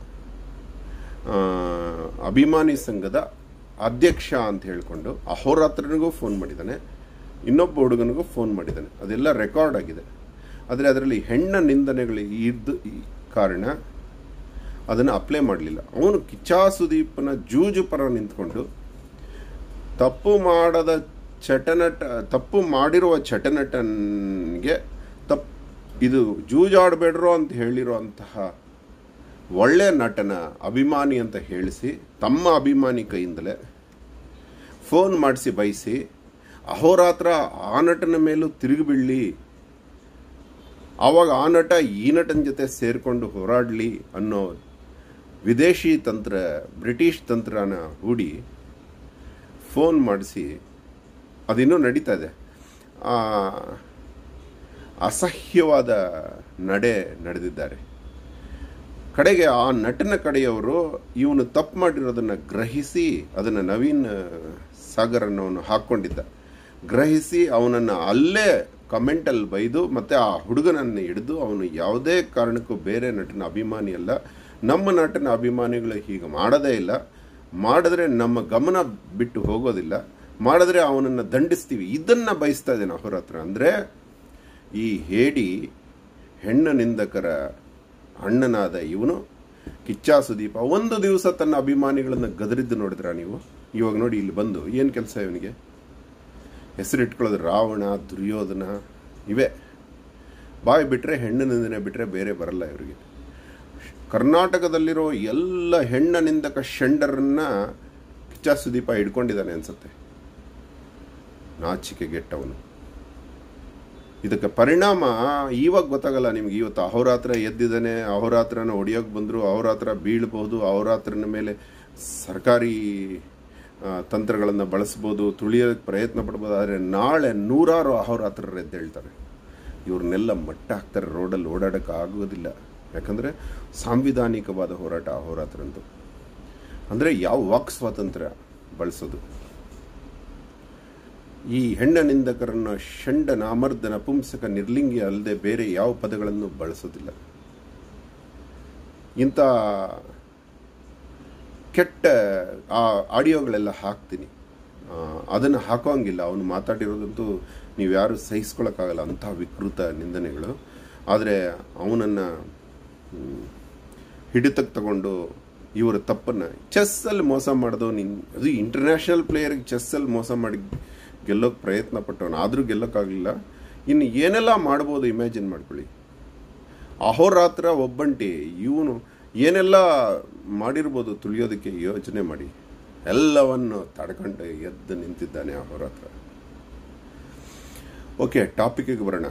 ಆ, ಅಭಿಮಾನಿ ಸಂಘದ ಅಧ್ಯಕ್ಷ ಅಂತ ಹೇಳಿಕೊಂಡು ಅಹೋರಾತ್ರನಿಗೂ ಫೋನ್ ಮಾಡಿದ್ದಾನೆ ಇನ್ನೊಬ್ಬ ಹುಡುಗನಿಗೂ ಫೋನ್ ಮಾಡಿದ್ದಾನೆ ಅದೆಲ್ಲ ರೆಕಾರ್ಡ್ ಆಗಿದೆ ಆದರೆ ಅದರಲ್ಲಿ ಹೆಣ್ಣ ನಿಂದನೆಗಳು ಇದ್ದ ಈ ಕಾರಣ ಅದನ್ನು ಅಪ್ಲೈ ಮಾಡಲಿಲ್ಲ ಅವನು ಕಿಚ್ಚಾ ಸುದೀಪನ ಜೂಜು ಪರ ನಿಂತ್ಕೊಂಡು ತಪ್ಪು ಮಾಡದ ಚಟನಟ ತಪ್ಪು ಮಾಡಿರುವ ಚಟನಟನ್ಗೆ ತಪ್ ಇದು ಜೂಜಾಡಬೇಡ್ರೋ ಅಂತ ಹೇಳಿರೋ ಅಂತಹ ಒಳ್ಳೆ ನಟನ ಅಭಿಮಾನಿ ಅಂತ ಹೇಳಿಸಿ ತಮ್ಮ ಅಭಿಮಾನಿ ಕೈಯಿಂದಲೇ ಫೋನ್ ಮಾಡಿಸಿ ಬಯಸಿ ಅಹೋರಾತ್ರ ಆ ನಟನ ಮೇಲೂ ತಿರುಗಿ ಬೀಳಲಿ ಆವಾಗ ಆ ನಟ ಈ ನಟನ ಜೊತೆ ಸೇರಿಕೊಂಡು ಹೋರಾಡಲಿ ಅನ್ನೋ ವಿದೇಶಿ ತಂತ್ರ ಬ್ರಿಟಿಷ್ ತಂತ್ರನ ಹೂಡಿ ಫೋನ್ ಮಾಡಿಸಿ ಅದಿನ್ನೂ ನಡೀತಾ ಇದೆ ಆ, ಅಸಹ್ಯವಾದ ನಡೆ ನಡೆದಿದ್ದಾರೆ ಕಡೆಗೆ ಆ ನಟನ ಕಡೆಯವರು ಇವನು ತಪ್ಪು ಮಾಡಿರೋದನ್ನು ಗ್ರಹಿಸಿ ಅದನ್ನು ನವೀನ್ ಸಾಗರ್ ಅನ್ನೋನು ಹಾಕ್ಕೊಂಡಿದ್ದ ಗ್ರಹಿಸಿ ಅವನನ್ನು ಅಲ್ಲೇ ಕಮೆಂಟಲ್ಲಿ ಬೈದು ಮತ್ತು ಆ ಹುಡುಗನನ್ನು ಹಿಡಿದು ಅವನು ಯಾವುದೇ ಕಾರಣಕ್ಕೂ ಬೇರೆ ನಟನ ಅಭಿಮಾನಿ ಅಲ್ಲ ನಮ್ಮ ನಟನ ಅಭಿಮಾನಿಗಳು ಹೀಗೆ ಮಾಡೋದೇ ಇಲ್ಲ ಮಾಡಿದ್ರೆ ನಮ್ಮ ಗಮನ ಬಿಟ್ಟು ಹೋಗೋದಿಲ್ಲ ಮಾಡಿದ್ರೆ ಅವನನ್ನು ದಂಡಿಸ್ತೀವಿ ಇದನ್ನು ಬಯಸ್ತಾ ಇದ್ದೇನೆ ಅವರ ಹತ್ರ ಅಂದರೆ ಈ ಹೇಡಿ ಹೆಣ್ಣು ನಿಂದಕರ ಅಣ್ಣನಾದ ಇವನು ಕಿಚ್ಚಾ ಸುದೀಪ ಒಂದು ದಿವಸ ತನ್ನ ಅಭಿಮಾನಿಗಳನ್ನು ಗದರಿದ್ದು ನೋಡಿದ್ರ ನೀವು ಇವಾಗ ನೋಡಿ ಇಲ್ಲಿ ಬಂದು ಏನು ಕೆಲಸ ಇವನಿಗೆ ಹೆಸರಿಟ್ಕೊಳ್ಳೋದು ರಾವಣ ದುರ್ಯೋಧನ ಇವೇ ಬಾಯಿ ಬಿಟ್ಟರೆ ಹೆಣ್ಣು ನಿಂದನೆ ಬಿಟ್ಟರೆ ಬೇರೆ ಬರಲ್ಲ ಇವರಿಗೆ ಕರ್ನಾಟಕದಲ್ಲಿರೋ ಎಲ್ಲ ಹೆಣ್ಣ ನಿಂದಕ ಷಂಡರನ್ನ ಕಿಚ್ಚ ಸುದೀಪ ಹಿಡ್ಕೊಂಡಿದ್ದಾನೆ ಅನ್ಸುತ್ತೆ ನಾಚಿಕೆ ಗೆಟ್ಟವನು ಇದಕ್ಕೆ ಪರಿಣಾಮ ಇವಾಗ ಗೊತ್ತಾಗಲ್ಲ ನಿಮ್ಗೆ ಇವತ್ತು ಅಹೋರಾತ್ರ ಎದ್ದಿದ್ದಾನೆ ಅಹೋರಾತ್ರನ ಹೊಡಿಯೋಕೆ ಬಂದರು ಅಹೋರಾತ್ರ ಬೀಳ್ಬೋದು ಅಹೋರಾತ್ರನ ಮೇಲೆ ಸರ್ಕಾರಿ ತಂತ್ರಗಳನ್ನು ಬಳಸ್ಬೋದು ತುಳಿಯೋಕ್ಕೆ ಪ್ರಯತ್ನ ಪಡ್ಬೋದು ಆದರೆ ನಾಳೆ ನೂರಾರು ಅಹೋರಾತ್ರರು ಎದ್ದೇಳ್ತಾರೆ ಇವ್ರನ್ನೆಲ್ಲ ಮಟ್ಟ ಹಾಕ್ತಾರೆ ರೋಡಲ್ಲಿ ಓಡಾಡೋಕ್ಕೆ ಆಗೋದಿಲ್ಲ ಯಾಕಂದರೆ ಸಾಂವಿಧಾನಿಕವಾದ ಹೋರಾಟ ಅಹೋರಾತ್ರಂದು ಅಂದರೆ ಯಾವ ವಾಕ್ ಸ್ವಾತಂತ್ರ್ಯ ಬಳಸೋದು ಈ ಹೆಣ್ಣ ನಿಂದಕರನ್ನ ಷಂಡ ನಾಮರ್ದ ನಪುಂಸಕ ನಿರ್ಲಿಂಗಿ ಅಲ್ಲದೆ ಬೇರೆ ಯಾವ ಪದಗಳನ್ನು ಬಳಸೋದಿಲ್ಲ ಇಂಥ ಕೆಟ್ಟ ಆ ಆಡಿಯೋಗಳೆಲ್ಲ ಹಾಕ್ತೀನಿ ಅದನ್ನು ಹಾಕೋಂಗಿಲ್ಲ ಅವನು ಮಾತಾಡಿರೋದಂತೂ ನೀವು ಯಾರು ಸಹಿಸ್ಕೊಳಕ್ಕಾಗಲ್ಲ ಅಂತಹ ವಿಕೃತ ನಿಂದನೆಗಳು ಆದರೆ ಅವನನ್ನು ಹಿಡಿತಕ್ಕೆ ತಗೊಂಡು ಇವರ ತಪ್ಪನ್ನು ಚೆಸ್ಸಲ್ಲಿ ಮೋಸ ಮಾಡೋದು ನಿನ್ ಅದು ಇಂಟರ್ನ್ಯಾಷನಲ್ ಪ್ಲೇಯರ್ಗೆ ಚೆಸ್ಸಲ್ಲಿ ಮೋಸ ಮಾಡಿ ಗೆಲ್ಲೋಕೆ ಪ್ರಯತ್ನ ಪಟ್ಟವನು ಆದರೂ ಗೆಲ್ಲೋಕ್ಕಾಗಲಿಲ್ಲ ಇನ್ನು ಏನೆಲ್ಲ ಮಾಡ್ಬೋದು ಇಮ್ಯಾಜಿನ್ ಮಾಡ್ಕೊಳ್ಳಿ ಅಹೋರಾತ್ರ ಒಬ್ಬಂಟಿ ಇವನು ಏನೆಲ್ಲ ಮಾಡಿರ್ಬೋದು ತುಳಿಯೋದಕ್ಕೆ ಯೋಚನೆ ಮಾಡಿ ಎಲ್ಲವನ್ನು ತಡ್ಕೊಂಡು ಎದ್ದು ನಿಂತಿದ್ದಾನೆ ಅವರ ಹತ್ರ ಓಕೆ ಟಾಪಿಕ್ಗೆ ಬರೋಣ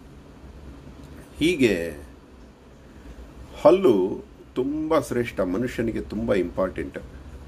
ಹೀಗೆ ಹಲ್ಲು ತುಂಬ ಶ್ರೇಷ್ಠ ಮನುಷ್ಯನಿಗೆ ತುಂಬ ಇಂಪಾರ್ಟೆಂಟ್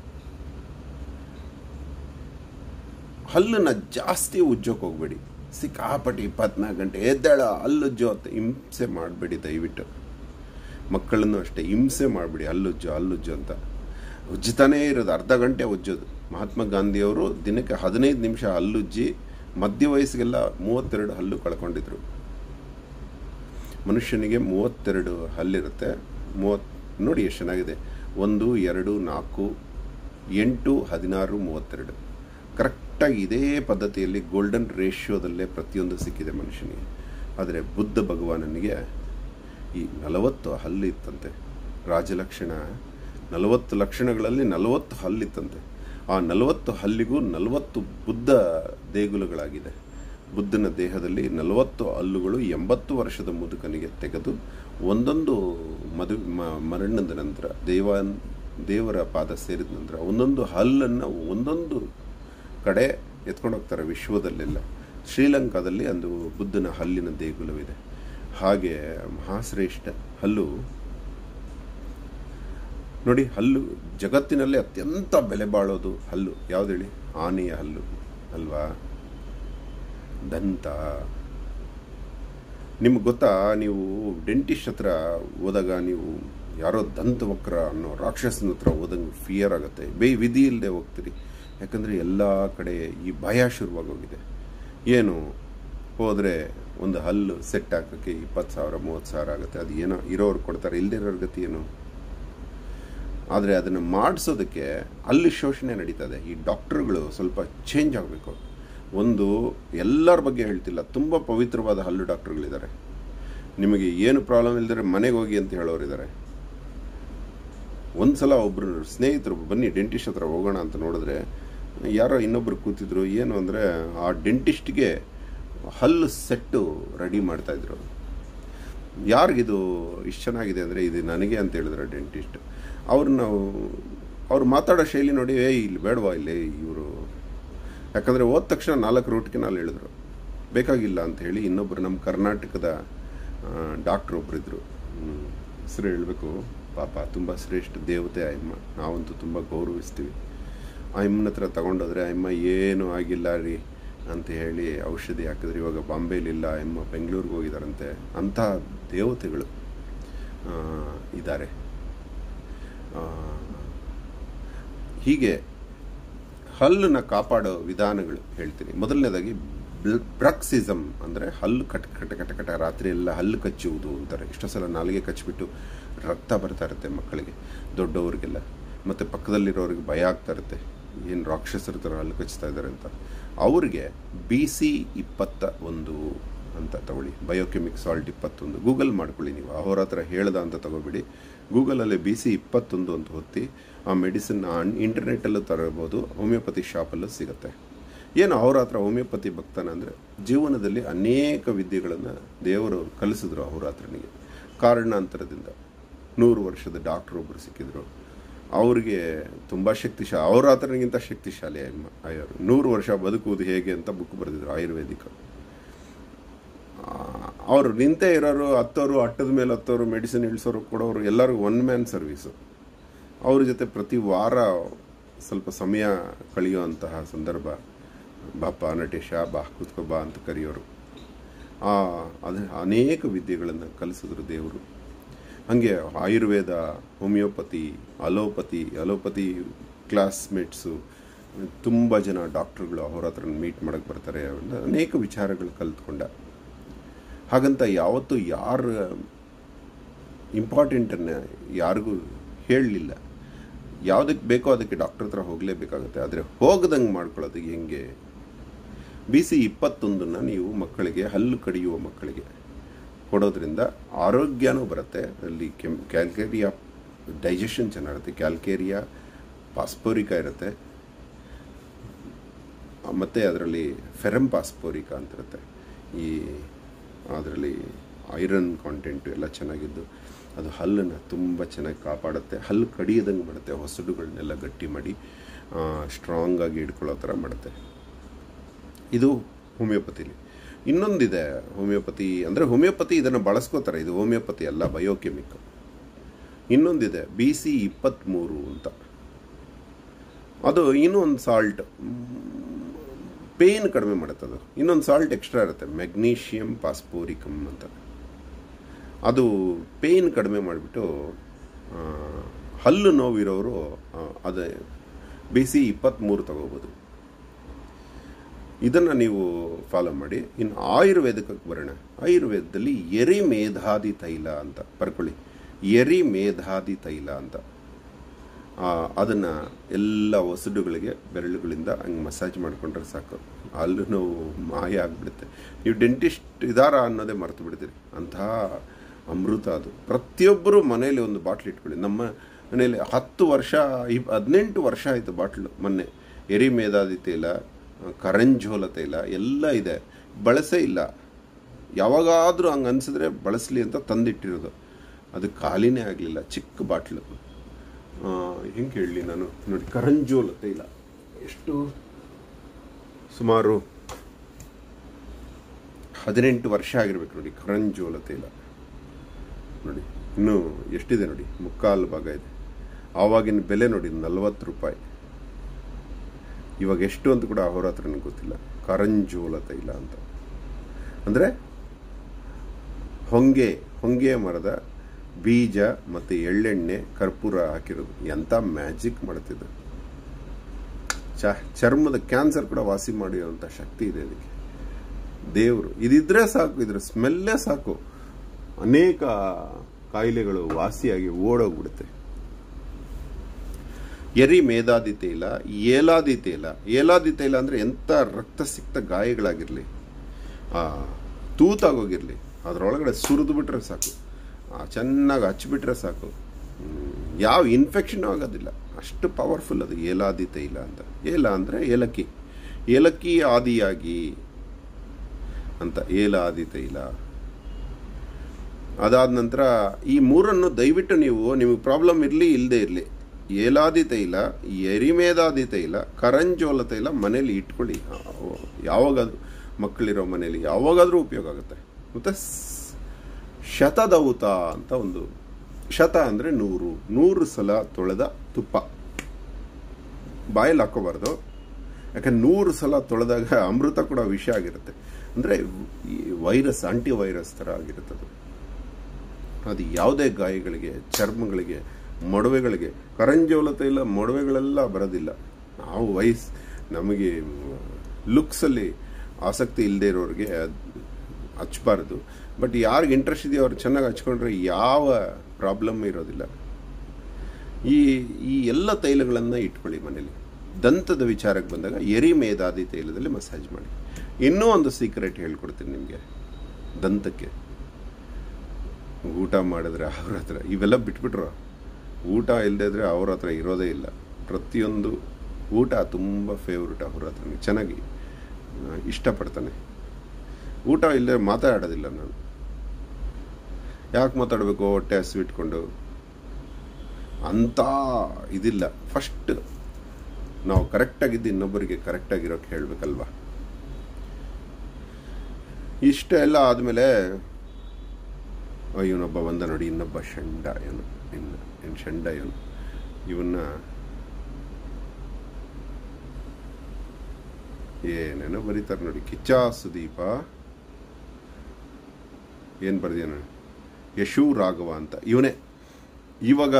ಹಲ್ಲನ್ನ ಜಾಸ್ತಿ ಉಜ್ಜೋಕೆ ಹೋಗ್ಬೇಡಿ ಸಿಕ್ಕಾಪಟ್ಟಿ ಇಪ್ಪತ್ನಾಲ್ಕು ಗಂಟೆ ಎದ್ದೇಳ ಹಲ್ಲುಜ್ಜೋ ಅಂತ ಹಿಂಸೆ ಮಾಡಬೇಡಿ ದಯವಿಟ್ಟು ಮಕ್ಕಳನ್ನು ಅಷ್ಟೇ ಹಿಂಸೆ ಮಾಡಬೇಡಿ ಹಲ್ಲುಜ್ಜು ಹಲ್ಲುಜ್ಜು ಅಂತ ಉಜ್ಜುತ್ತಾನೇ ಇರೋದು ಅರ್ಧ ಗಂಟೆ ಉಜ್ಜೋದು ಮಹಾತ್ಮ ಗಾಂಧಿಯವರು ದಿನಕ್ಕೆ ಹದಿನೈದು ನಿಮಿಷ ಹಲ್ಲುಜ್ಜಿ ಮಧ್ಯ ವಯಸ್ಸಿಗೆಲ್ಲ ಮೂವತ್ತೆರಡು ಹಲ್ಲು ಕಳ್ಕೊಂಡಿದ್ರು ಮನುಷ್ಯನಿಗೆ ಮೂವತ್ತೆರಡು ಹಲ್ಲಿರುತ್ತೆ ಮೂವತ್ ನೋಡಿ ಎಷ್ಟು ಚೆನ್ನಾಗಿದೆ ಒಂದು ಎರಡು ನಾಲ್ಕು ಎಂಟು ಹದಿನಾರು ಮೂವತ್ತೆರಡು ಕರೆಕ್ಟಾಗಿ ಇದೇ ಪದ್ಧತಿಯಲ್ಲಿ ಗೋಲ್ಡನ್ ರೇಷಿಯೋದಲ್ಲೇ ಪ್ರತಿಯೊಂದು ಸಿಕ್ಕಿದೆ ಮನುಷ್ಯನಿಗೆ ಆದರೆ ಬುದ್ಧ ಭಗವಾನನಿಗೆ ಈ ನಲವತ್ತು ಹಲ್ಲು ಇತ್ತಂತೆ ರಾಜಲಕ್ಷಣ ನಲವತ್ತು ಲಕ್ಷಣಗಳಲ್ಲಿ ನಲವತ್ತು ಹಲ್ಲಿತ್ತಂತೆ ಆ ನಲವತ್ತು ಹಲ್ಲಿಗೂ ನಲವತ್ತು ಬುದ್ಧ ದೇಗುಲಗಳಾಗಿದೆ ಬುದ್ಧನ ದೇಹದಲ್ಲಿ ನಲವತ್ತು ಹಲ್ಲುಗಳು ಎಂಬತ್ತು ವರ್ಷದ ಮುದುಕನಿಗೆ ತೆಗೆದು ಒಂದೊಂದು ಮದು ಮ- ಮರಣದ ನಂತರ ದೇವ ದೇವರ ಪಾದ ಸೇರಿದ ನಂತರ ಒಂದೊಂದು ಹಲ್ಲನ್ನು ಒಂದೊಂದು ಕಡೆ ಎತ್ಕೊಂಡು ಹೋಗ್ತಾರೆ ವಿಶ್ವದಲ್ಲೆಲ್ಲ ಶ್ರೀಲಂಕಾದಲ್ಲಿ ಒಂದು ಬುದ್ಧನ ಹಲ್ಲಿನ ದೇಗುಲವಿದೆ ಹಾಗೆ ಮಹಾಶ್ರೇಷ್ಠ ಹಲ್ಲು ನೋಡಿ ಹಲ್ಲು ಜಗತ್ತಿನಲ್ಲಿ ಅತ್ಯಂತ ಬೆಲೆ ಬಾಳೋದು ಹಲ್ಲು ಯಾವ್ದು ಹೇಳಿ ಆನೆಯ ಹಲ್ಲು ಅಲ್ವಾ ದಂತ ನಿಮ್ಗೆ ಗೊತ್ತಾ ನೀವು ಡೆಂಟಿಸ್ಟ್ ಹತ್ರ ಹೋದಾಗ ನೀವು ಯಾರೋ ದಂತವಕ್ರ ಅನ್ನೋ ರಾಕ್ಷಸನ ಹತ್ರ ಹೋದಂಗೆ ಫಿಯರ್ ಆಗುತ್ತೆ ಬೇ ವಿಧಿ ಇಲ್ಲದೆ ಹೋಗ್ತೀರಿ ಯಾಕಂದರೆ ಎಲ್ಲ ಕಡೆ ಈ ಭಯ ಶುರುವಾಗೋಗಿದೆ ಏನು ಹೋದರೆ ಒಂದು ಹಲ್ಲು ಸೆಟ್ ಹಾಕೋಕ್ಕೆ ಇಪ್ಪತ್ತು ಸಾವಿರ ಮೂವತ್ತು ಸಾವಿರ ಆಗುತ್ತೆ ಅದು ಏನೋ ಇರೋರು ಕೊಡ್ತಾರೆ ಇಲ್ದಿರೋರ ಗತಿ ಏನು ಆದರೆ ಅದನ್ನು ಮಾಡಿಸೋದಕ್ಕೆ ಅಲ್ಲಿ ಶೋಷಣೆ ನಡೀತದೆ ಈ ಡಾಕ್ಟ್ರುಗಳು ಸ್ವಲ್ಪ ಚೇಂಜ್ ಆಗಬೇಕು ಒಂದು ಎಲ್ಲರ ಬಗ್ಗೆ ಹೇಳ್ತಿಲ್ಲ ತುಂಬ ಪವಿತ್ರವಾದ ಹಲ್ಲು ಡಾಕ್ಟ್ರುಗಳಿದ್ದಾರೆ ನಿಮಗೆ ಏನು ಪ್ರಾಬ್ಲಮ್ ಇಲ್ದರೆ ಮನೆಗೆ ಹೋಗಿ ಅಂತ ಹೇಳೋರಿದ್ದಾರೆ ಒಂದು ಸಲ ಒಬ್ಬರು ಸ್ನೇಹಿತರು ಬನ್ನಿ ಡೆಂಟಿಸ್ಟ್ ಹತ್ರ ಹೋಗೋಣ ಅಂತ ನೋಡಿದ್ರೆ ಯಾರೋ ಇನ್ನೊಬ್ರು ಕೂತಿದ್ರು ಏನು ಅಂದರೆ ಆ ಡೆಂಟಿಸ್ಟ್ಗೆ ಹಲ್ಲು ಸೆಟ್ಟು ರೆಡಿ ಮಾಡ್ತಾಯಿದ್ರು ಯಾರಿಗಿದು ಇಷ್ಟು ಚೆನ್ನಾಗಿದೆ ಅಂದರೆ ಇದು ನನಗೆ ಅಂತ ಹೇಳಿದ್ರು ಡೆಂಟಿಸ್ಟ್ ಅವ್ರನ್ನ ಅವ್ರು ಮಾತಾಡೋ ಶೈಲಿ ನೋಡಿ ಏ ಇಲ್ಲಿ ಬೇಡವಾ ಇಲ್ಲಿ ಇವರು ಯಾಕಂದರೆ ಹೋದ ತಕ್ಷಣ ನಾಲ್ಕು ರೂಟ್ಗೆ ನಾನು ಹೇಳಿದ್ರು ಬೇಕಾಗಿಲ್ಲ ಅಂತ ಹೇಳಿ ಇನ್ನೊಬ್ಬರು ನಮ್ಮ ಕರ್ನಾಟಕದ ಡಾಕ್ಟ್ರ್ ಒಬ್ಬರಿದ್ದರು ಹೆಸರು ಹೇಳಬೇಕು ಪಾಪ ತುಂಬ ಶ್ರೇಷ್ಠ ದೇವತೆ ಅಯ್ಯಮ್ಮ ನಾವಂತೂ ತುಂಬ ಗೌರವಿಸ್ತೀವಿ ಅಯ್ಯಮ್ಮನ ಹತ್ರ ತಗೊಂಡೋದ್ರೆ ಅಯ್ಯಮ್ಮ ಏನೂ ಆಗಿಲ್ಲ ರೀ ಅಂತ ಹೇಳಿ ಔಷಧಿ ಹಾಕಿದ್ರೆ ಇವಾಗ ಬಾಂಬೆಲಿಲ್ಲ ಅಯ್ಯಮ್ಮ ಬೆಂಗಳೂರಿಗೆ ಹೋಗಿದಾರಂತೆ ಅಂಥ ದೇವತೆಗಳು ಆ, ಇದ್ದಾರೆ ಆ, ಹೀಗೆ ಹಲ್ಲನ್ನ ಕಾಪಾಡೋ ವಿಧಾನಗಳು ಹೇಳ್ತೀನಿ ಮೊದಲನೇದಾಗಿ ಬ್ರಕ್ಸಿಸಮ್ ಅಂದರೆ ಹಲ್ಲು ಕಟ್ ಕಟ ಕಟ ಕಟ ರಾತ್ರಿ ಎಲ್ಲ ಹಲ್ಲು ಕಚ್ಚುವುದು ಅಂತಾರೆ ಎಷ್ಟೋ ಸಲ ನಾಲಿಗೆ ಕಚ್ಚಿಬಿಟ್ಟು ರಕ್ತ ಬರ್ತಾ ಇರುತ್ತೆ ಮಕ್ಕಳಿಗೆ ದೊಡ್ಡವ್ರಿಗೆಲ್ಲ ಮತ್ತು ಪಕ್ಕದಲ್ಲಿರೋರಿಗೆ ಭಯ ಆಗ್ತಾ ಇರುತ್ತೆ ಏನು ರಾಕ್ಷಸರ ಥರ ಹಲ್ಲು ಕಚ್ತಾ ಇದ್ದಾರೆ ಅಂತ ಅವ್ರಿಗೆ ಬಿ ಸಿ ಇಪ್ಪತ್ತ ಒಂದು ಅಂತ ತಗೊಳ್ಳಿ ಬಯೋಕೆಮಿಕ್ ಸಾಲ್ಟ್ ಇಪ್ಪತ್ತೊಂದು ಗೂಗಲ್ ಮಾಡ್ಕೊಳ್ಳಿ ನೀವು ಅವ್ರ ಹತ್ರ ಹೇಳ್ದ ಅಂತ ತಗೋಬೇಡಿ ಗೂಗಲಲ್ಲಿ ಬಿ ಸಿ ಇಪ್ಪತ್ತೊಂದು ಅಂತ ಹೊತ್ತಿ ಆ ಮೆಡಿಸಿನ್ನ ಇಂಟರ್ನೆಟ್ಟಲ್ಲೂ ತರಬಹುದು ಹೋಮಿಯೋಪತಿ ಶಾಪಲ್ಲೂ ಸಿಗುತ್ತೆ ಏನು ಅವ್ರ ಹತ್ರ ಹೋಮಿಯೋಪತಿ ಭಕ್ತನ ಅಂದರೆ ಜೀವನದಲ್ಲಿ ಅನೇಕ ವಿದ್ಯೆಗಳನ್ನು ದೇವರು ಕಲಿಸಿದ್ರು ಅವ್ರ ಹತ್ರನಿಗೆ ಕಾರಣಾಂತರದಿಂದ ನೂರು ವರ್ಷದ ಡಾಕ್ಟ್ರ್ ಒಬ್ಬರು ಸಿಕ್ಕಿದ್ರು ಅವ್ರಿಗೆ ತುಂಬ ಶಕ್ತಿಶಾಲಿ ಅವ್ರ ಹತ್ರನಿಗಿಂತ ಶಕ್ತಿಶಾಲಿ ಅಮ್ಮ ಅಯ್ಯವರು ನೂರು ವರ್ಷ ಬದುಕುವುದು ಹೇಗೆ ಅಂತ ಬುಕ್ ಬರೆದಿದ್ರು ಆಯುರ್ವೇದಿಕ ಅವರು ನಿಂತೇ ಇರೋರು ಹತ್ತೋರು ಅಟ್ಟದ ಮೇಲೆ ಹತ್ತೋರು ಮೆಡಿಸಿನ್ ಇಳಿಸೋರು ಕೊಡೋರು ಎಲ್ಲರಿಗೂ ಒನ್ ಮ್ಯಾನ್ ಸರ್ವೀಸು ಅವ್ರ ಜೊತೆ ಪ್ರತಿ ವಾರ ಸ್ವಲ್ಪ ಸಮಯ ಕಳೆಯುವಂತಹ ಸಂದರ್ಭ ಬಾಪ ನಟೇಶ ಬಾ ಕೂತ್ಕೋ ಬಾ ಅಂತ ಕರೆಯೋರು ಆ ಅದು ಅನೇಕ ವಿದ್ಯೆಗಳನ್ನು ಕಲಿಸಿದ್ರು ದೇವರು ಹಾಗೆ Ayurveda homeopathy allopathy allopathy classmates ತುಂಬ ಜನ ಡಾಕ್ಟ್ರುಗಳು ಅವ್ರ ಹತ್ರ ಮೀಟ್ ಮಾಡೋಕ್ಕೆ ಬರ್ತಾರೆ ಅವ್ರನ್ನ ಅನೇಕ ವಿಚಾರಗಳು ಕಲ್ತ್ಕೊಂಡ ಹಾಗಂತ ಯಾವತ್ತೂ ಯಾರ ಇಂಪಾರ್ಟೆಂಟನ್ನು ಯಾರಿಗೂ ಹೇಳಲಿಲ್ಲ ಯಾವುದಕ್ಕೆ ಬೇಕೋ ಅದಕ್ಕೆ ಡಾಕ್ಟರ್ ಹತ್ರ ಹೋಗಲೇಬೇಕಾಗುತ್ತೆ ಆದರೆ ಹೋಗದಂಗೆ ಮಾಡ್ಕೊಳ್ಳೋದು ಹೆಂಗೆ ಬಿ ಸಿ ಇಪ್ಪತ್ತೊಂದನ್ನು ನೀವು ಮಕ್ಕಳಿಗೆ ಹಲ್ಲು ಕಡಿಯುವ ಮಕ್ಕಳಿಗೆ ಕೊಡೋದ್ರಿಂದ ಆರೋಗ್ಯನೂ ಬರುತ್ತೆ ಅಲ್ಲಿ ಕೆಮ್ ಕ್ಯಾಲ್ಕೇರಿಯಾ ಡೈಜೆಷನ್ ಚೆನ್ನಾಗಿರುತ್ತೆ ಕ್ಯಾಲ್ಕೇರಿಯಾ ಪಾಸ್ಪೋರಿಕಾ ಇರುತ್ತೆ ಮತ್ತು ಅದರಲ್ಲಿ ಫೆರಮ್ ಪಾಸ್ಪೋರಿಕಾ ಅಂತಿರುತ್ತೆ ಈ ಅದರಲ್ಲಿ ಐರನ್ ಕಾಂಟೆಂಟು ಎಲ್ಲ ಚೆನ್ನಾಗಿದ್ದು ಅದು ಹಲ್ಲನ್ನು ತುಂಬ ಚೆನ್ನಾಗಿ ಕಾಪಾಡುತ್ತೆ ಹಲ್ಲು ಕಡಿಯದಂಗೆ ಮಾಡುತ್ತೆ ಹೊಸಡುಗಳನ್ನೆಲ್ಲ ಗಟ್ಟಿ ಮಾಡಿ ಸ್ಟ್ರಾಂಗ್ ಆಗಿ ಹಿಡ್ಕೊಳ್ಳೋ ಥರ ಮಾಡುತ್ತೆ ಇದು ಹೋಮಿಯೋಪತಿಲಿ ಇನ್ನೊಂದಿದೆ ಹೋಮಿಯೋಪತಿ ಅಂದರೆ ಹೋಮಿಯೋಪತಿ ಇದನ್ನು ಬಳಸ್ಕೋತಾರೆ ಇದು ಹೋಮಿಯೋಪತಿ ಅಲ್ಲ ಬಯೋಕೆಮಿಕ್ ಇನ್ನೊಂದಿದೆ ಬಿ ಸಿ ಇಪ್ಪತ್ತ್ಮೂರು ಅಂತ ಅದು ಇನ್ನೊಂದು ಸಾಲ್ಟ್ ಪೇನ್ ಕಡಿಮೆ ಮಾಡುತ್ತೆ ಅದು ಇನ್ನೊಂದು ಸಾಲ್ಟ್ ಎಕ್ಸ್ಟ್ರಾ ಇರುತ್ತೆ ಮೆಗ್ನೀಷಿಯಮ್ ಪಾಸ್ಪೋರಿಕಮ್ ಅಂತ ಅದು ಪೇನ್ ಕಡಿಮೆ ಮಾಡಿಬಿಟ್ಟು ಹಲ್ಲು ನೋವಿರೋರು ಅದೇ ಬಿ ಸಿ ಇಪ್ಪತ್ತ್ಮೂರು ತಗೋಬೋದು ಇದನ್ನು ನೀವು ಫಾಲೋ ಮಾಡಿ ಇನ್ನು ಆಯುರ್ವೇದಕ್ಕೆ ಬರೋಣ ಆಯುರ್ವೇದದಲ್ಲಿ ಎರಿ ಮೇಧಾದಿ ತೈಲ ಅಂತ ಬರ್ಕೊಳ್ಳಿ ಎರಿ ಮೇಧಾದಿ ತೈಲ ಅಂತ ಅದನ್ನು ಎಲ್ಲ ಒಸಡುಗಳಿಗೆ ಬೆರಳುಗಳಿಂದ ಹಂಗೆ ಮಸಾಜ್ ಮಾಡಿಕೊಂಡ್ರೆ ಸಾಕು ಅಲ್ಲೂ ನೋವು ಮಾಯ ಆಗಿಬಿಡುತ್ತೆ ನೀವು ಡೆಂಟಿಸ್ಟ್ ಇದಾರ ಅನ್ನೋದೇ ಮರೆತು ಬಿಡ್ತೀರಿ ಅಂತಹ ಅಮೃತ ಅದು ಪ್ರತಿಯೊಬ್ಬರು ಮನೆಯಲ್ಲಿ ಒಂದು ಬಾಟ್ಲ್ ಇಟ್ಕೊಳ್ಳಿ ನಮ್ಮ ಮನೆಯಲ್ಲಿ ಹತ್ತು ವರ್ಷ ಇಪ್ ಹದಿನೆಂಟು ವರ್ಷ ಆಯಿತು ಬಾಟ್ಲು ಮೊನ್ನೆ ಎರಿ ಮೇಧಾದಿ ತೈಲ ಕರಂಜೋಲ ತೈಲ ಎಲ್ಲ ಇದೆ ಬಳಸೇ ಇಲ್ಲ ಯಾವಾಗಾದರೂ ಹಂಗೆ ಅನಿಸಿದ್ರೆ ಬಳಸಲಿ ಅಂತ ತಂದಿಟ್ಟಿರೋದು ಅದು ಖಾಲಿನೇ ಆಗಲಿಲ್ಲ ಚಿಕ್ಕ ಬಾಟ್ಲು ಹೆಂಗೆ ಹೇಳಲಿ ನಾನು ನೋಡಿ ಕರಂಜೋಲ ತೈಲ ಎಷ್ಟು ಸುಮಾರು ಹದಿನೆಂಟು ವರ್ಷ ಆಗಿರ್ಬೇಕು ನೋಡಿ ಕರಂಜೋಲ ತೈಲ ನೋಡಿ ಇನ್ನೂ ಎಷ್ಟಿದೆ ನೋಡಿ ಮುಕ್ಕಾಲು ಭಾಗ ಇದೆ ಆವಾಗಿನ ಬೆಲೆ ನೋಡಿ ನಲ್ವತ್ತು ರೂಪಾಯಿ ಇವಾಗ ಎಷ್ಟು ಅಂತ ಕೂಡ ಅವರ ಹತ್ರ ಗೊತ್ತಿಲ್ಲ ಕರಂಜೋಲ ತೈಲ ಅಂತ ಅಂದರೆ ಹೊಂಗೆ ಹೊಂಗೆ ಮರದ ಬೀಜ ಮತ್ತು ಎಳ್ಳೆಣ್ಣೆ ಕರ್ಪೂರ ಹಾಕಿರೋದು ಎಂಥ ಮ್ಯಾಜಿಕ್ ಮಾಡ್ತಿದ್ದು ಚ ಚರ್ಮದ ಕ್ಯಾನ್ಸರ್ ಕೂಡ ವಾಸಿ ಮಾಡಿರೋಂಥ ಶಕ್ತಿ ಇದೆ ಅದಕ್ಕೆ ದೇವರು ಇದಿದ್ರೆ ಸಾಕು ಇದ್ರ ಸ್ಮೆಲ್ಲೇ ಸಾಕು ಅನೇಕ ಕಾಯಿಲೆಗಳು ವಾಸಿಯಾಗಿ ಓಡೋಗ್ಬಿಡುತ್ತೆ ಎರಿ ಮೇಧಾದಿ ತೈಲ ಏಲಾದಿ ತೈಲ ಏಲಾದಿ ತೈಲ ಅಂದರೆ ಎಂಥ ರಕ್ತಸಿಕ್ತ ಗಾಯಗಳಾಗಿರಲಿ ತೂತಾಗೋಗಿರಲಿ ಅದರೊಳಗಡೆ ಸುರಿದು ಬಿಟ್ರೆ ಸಾಕು ಚೆನ್ನಾಗಿ ಹಚ್ಚಿಬಿಟ್ರೆ ಸಾಕು ಯಾವ ಇನ್ಫೆಕ್ಷನ್ ಆಗೋದಿಲ್ಲ ಅಷ್ಟು ಪವರ್ಫುಲ್ ಅದು ಏಲಾದಿ ತೈಲ ಅಂತ ಏಲ ಅಂದರೆ ಏಲಕ್ಕಿ ಏಲಕ್ಕಿ ಆದಿಯಾಗಿ ಅಂತ ಏಲಾದಿ ತೈಲ ಅದಾದ ನಂತರ ಈ ಮೂರನ್ನು ದಯವಿಟ್ಟು ನೀವು ನಿಮಗೆ ಪ್ರಾಬ್ಲಮ್ ಇರಲಿ ಇಲ್ಲದೆ ಇರಲಿ ಏಲಾದಿ ತೈಲ ಎರಿಮೇದಾದಿ ತೈಲ ಕರಂಜೋಲ ತೈಲ ಮನೇಲಿ ಇಟ್ಕೊಳ್ಳಿ ಯಾವಾಗಾದ್ರೂ ಮಕ್ಕಳಿರೋ ಮನೇಲಿ ಯಾವಾಗಾದರೂ ಉಪಯೋಗ ಆಗುತ್ತೆ ಮತ್ತು ಶತದೌತ ಅಂತ ಒಂದು ಶತ ಅಂದರೆ ನೂರು ನೂರು ಸಲ ತೊಳೆದ ತುಪ್ಪ ಬಾಯಲ್ಲಿ ಹಾಕೋಬಾರ್ದು ಯಾಕಂದ್ರೆ ನೂರು ಸಲ ತೊಳೆದಾಗ ಅಮೃತ ಕೂಡ ವಿಷ ಆಗಿರುತ್ತೆ ಅಂದರೆ ಈ ವೈರಸ್ ಆಂಟಿ ವೈರಸ್ ಥರ ಆಗಿರುತ್ತೆ ಅದು ಅದು ಯಾವುದೇ ಗಾಯಗಳಿಗೆ ಚರ್ಮಗಳಿಗೆ ಮೊಡವೆಗಳಿಗೆ ಕರಂಜೋಲ ತೈಲ ಮೊಡವೆಗಳೆಲ್ಲ ಬರೋದಿಲ್ಲ ನಾವು ವಯಸ್ ನಮಗೆ ಲುಕ್ಸಲ್ಲಿ ಆಸಕ್ತಿ ಇಲ್ಲದೆ ಇರೋರಿಗೆ ಹಚ್ಬಾರ್ದು ಬಟ್ ಯಾರಿಗೆ ಇಂಟ್ರೆಸ್ಟ್ ಇದೆಯೋ ಅವ್ರು ಚೆನ್ನಾಗಿ ಹಚ್ಕೊಂಡ್ರೆ ಯಾವ ಪ್ರಾಬ್ಲಮ್ ಇರೋದಿಲ್ಲ ಈ ಈ ಎಲ್ಲ ತೈಲಗಳನ್ನು ಇಟ್ಕೊಳ್ಳಿ ಮನೇಲಿ ದಂತದ ವಿಚಾರಕ್ಕೆ ಬಂದಾಗ ಎರಿ ಮೇದಾದಿ ತೈಲದಲ್ಲಿ ಮಸಾಜ್ ಮಾಡಿ ಇನ್ನೂ ಒಂದು ಸೀಕ್ರೆಟ್ ಹೇಳ್ಕೊಡ್ತೀನಿ ನಿಮಗೆ ದಂತಕ್ಕೆ ಊಟ ಮಾಡಿದ್ರೆ ಅವ್ರ ಹತ್ರ ಇವೆಲ್ಲ ಬಿಟ್ಬಿಟ್ರು ಊಟ ಇಲ್ಲದೆ ಇದ್ರೆ ಅವ್ರ ಹತ್ರ ಇರೋದೇ ಇಲ್ಲ ಪ್ರತಿಯೊಂದು ಊಟ ತುಂಬ ಫೇವ್ರೆಟ್ ಅವ್ರ ಹತ್ರ ಚೆನ್ನಾಗಿ ಇಷ್ಟಪಡ್ತಾನೆ ಊಟ ಇಲ್ಲದೆ ಮಾತಾಡೋದಿಲ್ಲ ನಾನು ಯಾಕೆ ಮಾತಾಡಬೇಕು ಹೊಟ್ಟೆ ಹಸಿವಿಟ್ಕೊಂಡು ಅಂಥ ಇದಿಲ್ಲ ಫಸ್ಟ್ ನಾವು ಕರೆಕ್ಟಾಗಿದ್ದು ಇನ್ನೊಬ್ಬರಿಗೆ ಕರೆಕ್ಟಾಗಿರೋಕೆ ಹೇಳಬೇಕಲ್ವಾ ಇಷ್ಟೆಲ್ಲ ಆದಮೇಲೆ ಇವನೊಬ್ಬ ಬಂದ ನೋಡಿ ಇನ್ನೊಬ್ಬ ಷಂಡ ಇವನು ಇನ್ನು ಇನ್ನು ಷಂಡ ಇವನು ಇವನ್ನ ಏನೇನೋ ಬರೀತಾರೆ ನೋಡಿ ಕಿಚ್ಚ ಸುದೀಪ ಏನು ಬರ್ದಿಯ ನೋಡಿ ಯಶು ರಾಘವ ಅಂತ ಇವನೇ ಇವಾಗ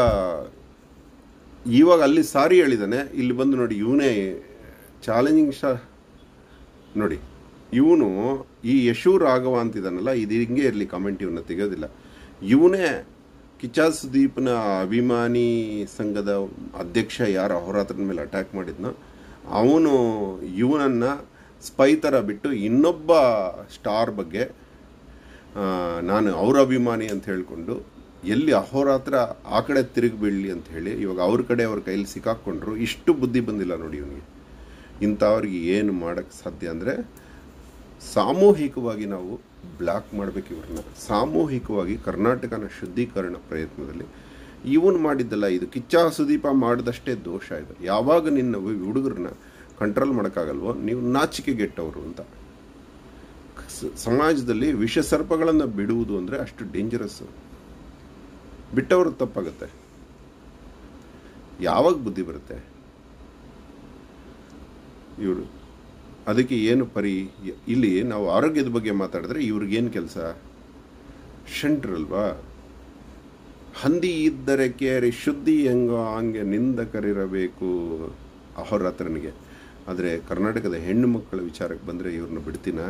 ಇವಾಗ ಅಲ್ಲಿ ಸಾರಿ ಹೇಳಿದಾನೆ ಇಲ್ಲಿ ಬಂದು ನೋಡಿ ಇವನೇ ಚಾಲೆಂಜಿಂಗ್ ಶಾ ನೋಡಿ ಇವನು ಈ ಯಶು ರಾಘವ ಅಂತಿದ್ದಾನಲ್ಲ ಇದು ಹಿಂಗೆ ಇರಲಿ ಕಮೆಂಟ್ ಇವನ್ನ ತೆಗೆಯೋದಿಲ್ಲ ಇವನೇ ಕಿಚ್ಚ ಸುದೀಪ್ನ ಅಭಿಮಾನಿ ಸಂಘದ ಅಧ್ಯಕ್ಷ ಯಾರು ಅಹೋರಾತ್ರನ ಮೇಲೆ ಅಟ್ಯಾಕ್ ಮಾಡಿದ್ನೋ ಅವನು ಇವನನ್ನು ಸ್ಪೈ ಥರ ಬಿಟ್ಟು ಇನ್ನೊಬ್ಬ ಸ್ಟಾರ್ ಬಗ್ಗೆ ನಾನು ಅವ್ರ ಅಭಿಮಾನಿ ಅಂತ ಹೇಳಿಕೊಂಡು ಎಲ್ಲಿ ಅಹೋರಾತ್ರ ಆ ಕಡೆ ತಿರುಗಿ ಬೀಳಲಿ ಅಂತ ಹೇಳಿ ಇವಾಗ ಅವ್ರ ಕಡೆ ಅವ್ರ ಕೈಲಿ ಸಿಕ್ಕಾಕ್ಕೊಂಡ್ರು ಇಷ್ಟು ಬುದ್ಧಿ ಬಂದಿಲ್ಲ ನೋಡಿ ಇವನಿಗೆ ಇಂಥವ್ರಿಗೆ ಏನು ಮಾಡೋಕ್ಕೆ ಸಾಧ್ಯ ಅಂದರೆ ಸಾಮೂಹಿಕವಾಗಿ ನಾವು ಬ್ಲಾಕ್ ಮಾಡಬೇಕು ಇವ್ರನ್ನ ಸಾಮೂಹಿಕವಾಗಿ ಕರ್ನಾಟಕನ ಶುದ್ಧೀಕರಣ ಪ್ರಯತ್ನದಲ್ಲಿ ಇವನು ಮಾಡಿದ್ದಲ್ಲ ಇದು ಕಿಚ್ಚ ಸುದೀಪ ಮಾಡಿದಷ್ಟೇ ದೋಷ ಇದು ಯಾವಾಗ ನಿನ್ನ ಹುಡುಗರನ್ನ ಕಂಟ್ರೋಲ್ ಮಾಡೋಕ್ಕಾಗಲ್ವೋ ನೀವು ನಾಚಿಕೆಗೆಟ್ಟವರು ಅಂತ ಸ- ಸಮಾಜದಲ್ಲಿ ವಿಷ ಸರ್ಪಗಳನ್ನು ಬಿಡುವುದು ಅಂದರೆ ಅಷ್ಟು ಡೇಂಜರಸ್ ಬಿಟ್ಟವರು ತಪ್ಪಾಗುತ್ತೆ ಯಾವಾಗ ಬುದ್ಧಿ ಬರುತ್ತೆ ಇವರು ಅದಕ್ಕೆ ಏನು ಪರಿ ಇಲ್ಲಿ ನಾವು ಆರೋಗ್ಯದ ಬಗ್ಗೆ ಮಾತಾಡಿದ್ರೆ ಇವ್ರಿಗೇನು ಕೆಲಸ ಶಂಟ್ರಲ್ವಾ ಹಂದಿ ಇದ್ದರೆ ಕೇರಿ ಶುದ್ಧಿ ಹೆಂಗೋ ಹಂಗೆ ನಿಂದಕರಿರಬೇಕು ಅಹೋರಾತ್ರನಿಗೆ ಆದರೆ ಕರ್ನಾಟಕದ ಹೆಣ್ಣು ಮಕ್ಕಳ ವಿಚಾರಕ್ಕೆ ಬಂದರೆ ಇವ್ರನ್ನ ಬಿಡ್ತೀನ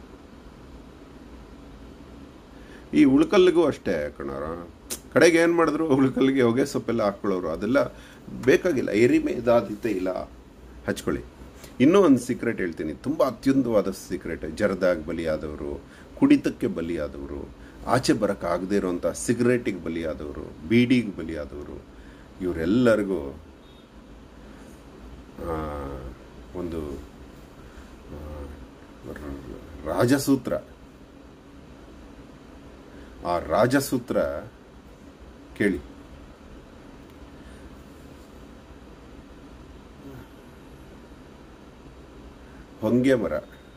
ಈ ಉಳ್ಕಲ್ಲಿಗೂ ಅಷ್ಟೇ ಕಣಾರ ಕಡೆಗೆ ಏನು ಮಾಡಿದ್ರು ಉಳ್ಕಲ್ಲಿಗೆ ಹೊಗೆ ಸೊಪ್ಪೆಲ್ಲ ಹಾಕ್ಕೊಳ್ಳೋರು ಅದೆಲ್ಲ ಬೇಕಾಗಿಲ್ಲ ಎರಿಮೆ ಇದಾದಿತ್ತೆ ಇಲ್ಲ ಹಚ್ಕೊಳ್ಳಿ ಇನ್ನೂ ಒಂದು ಸೀಕ್ರೆಟ್ ಹೇಳ್ತೀನಿ ತುಂಬ ಅತ್ಯುನ್ನತವಾದ ಸೀಕ್ರೆಟ್ ಜರದಾಗ ಬಲಿಯಾದವರು ಕುಡಿತಕ್ಕೆ ಬಲಿಯಾದವರು ಆಚೆ ಬರೋಕ್ಕಾಗದೇ ಇರೋಂಥ ಸಿಗರೇಟಿಗೆ ಬಲಿಯಾದವರು ಬೀಡಿಗೆ ಬಲಿಯಾದವರು ಇವರೆಲ್ಲರಿಗೂ ಆ, ಒಂದು ಆ, ರ- ರಾಜಸೂತ್ರ ಆ ರಾಜಸೂತ್ರ ಕೇಳಿ ಹೊಂಗೆ ಮರ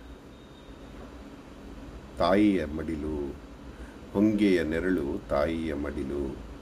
ತಾಯಿಯ ಮಡಿಲು ಹೊಂಗೆಯ ನೆರಳು ತಾಯಿಯ ಮಡಿಲು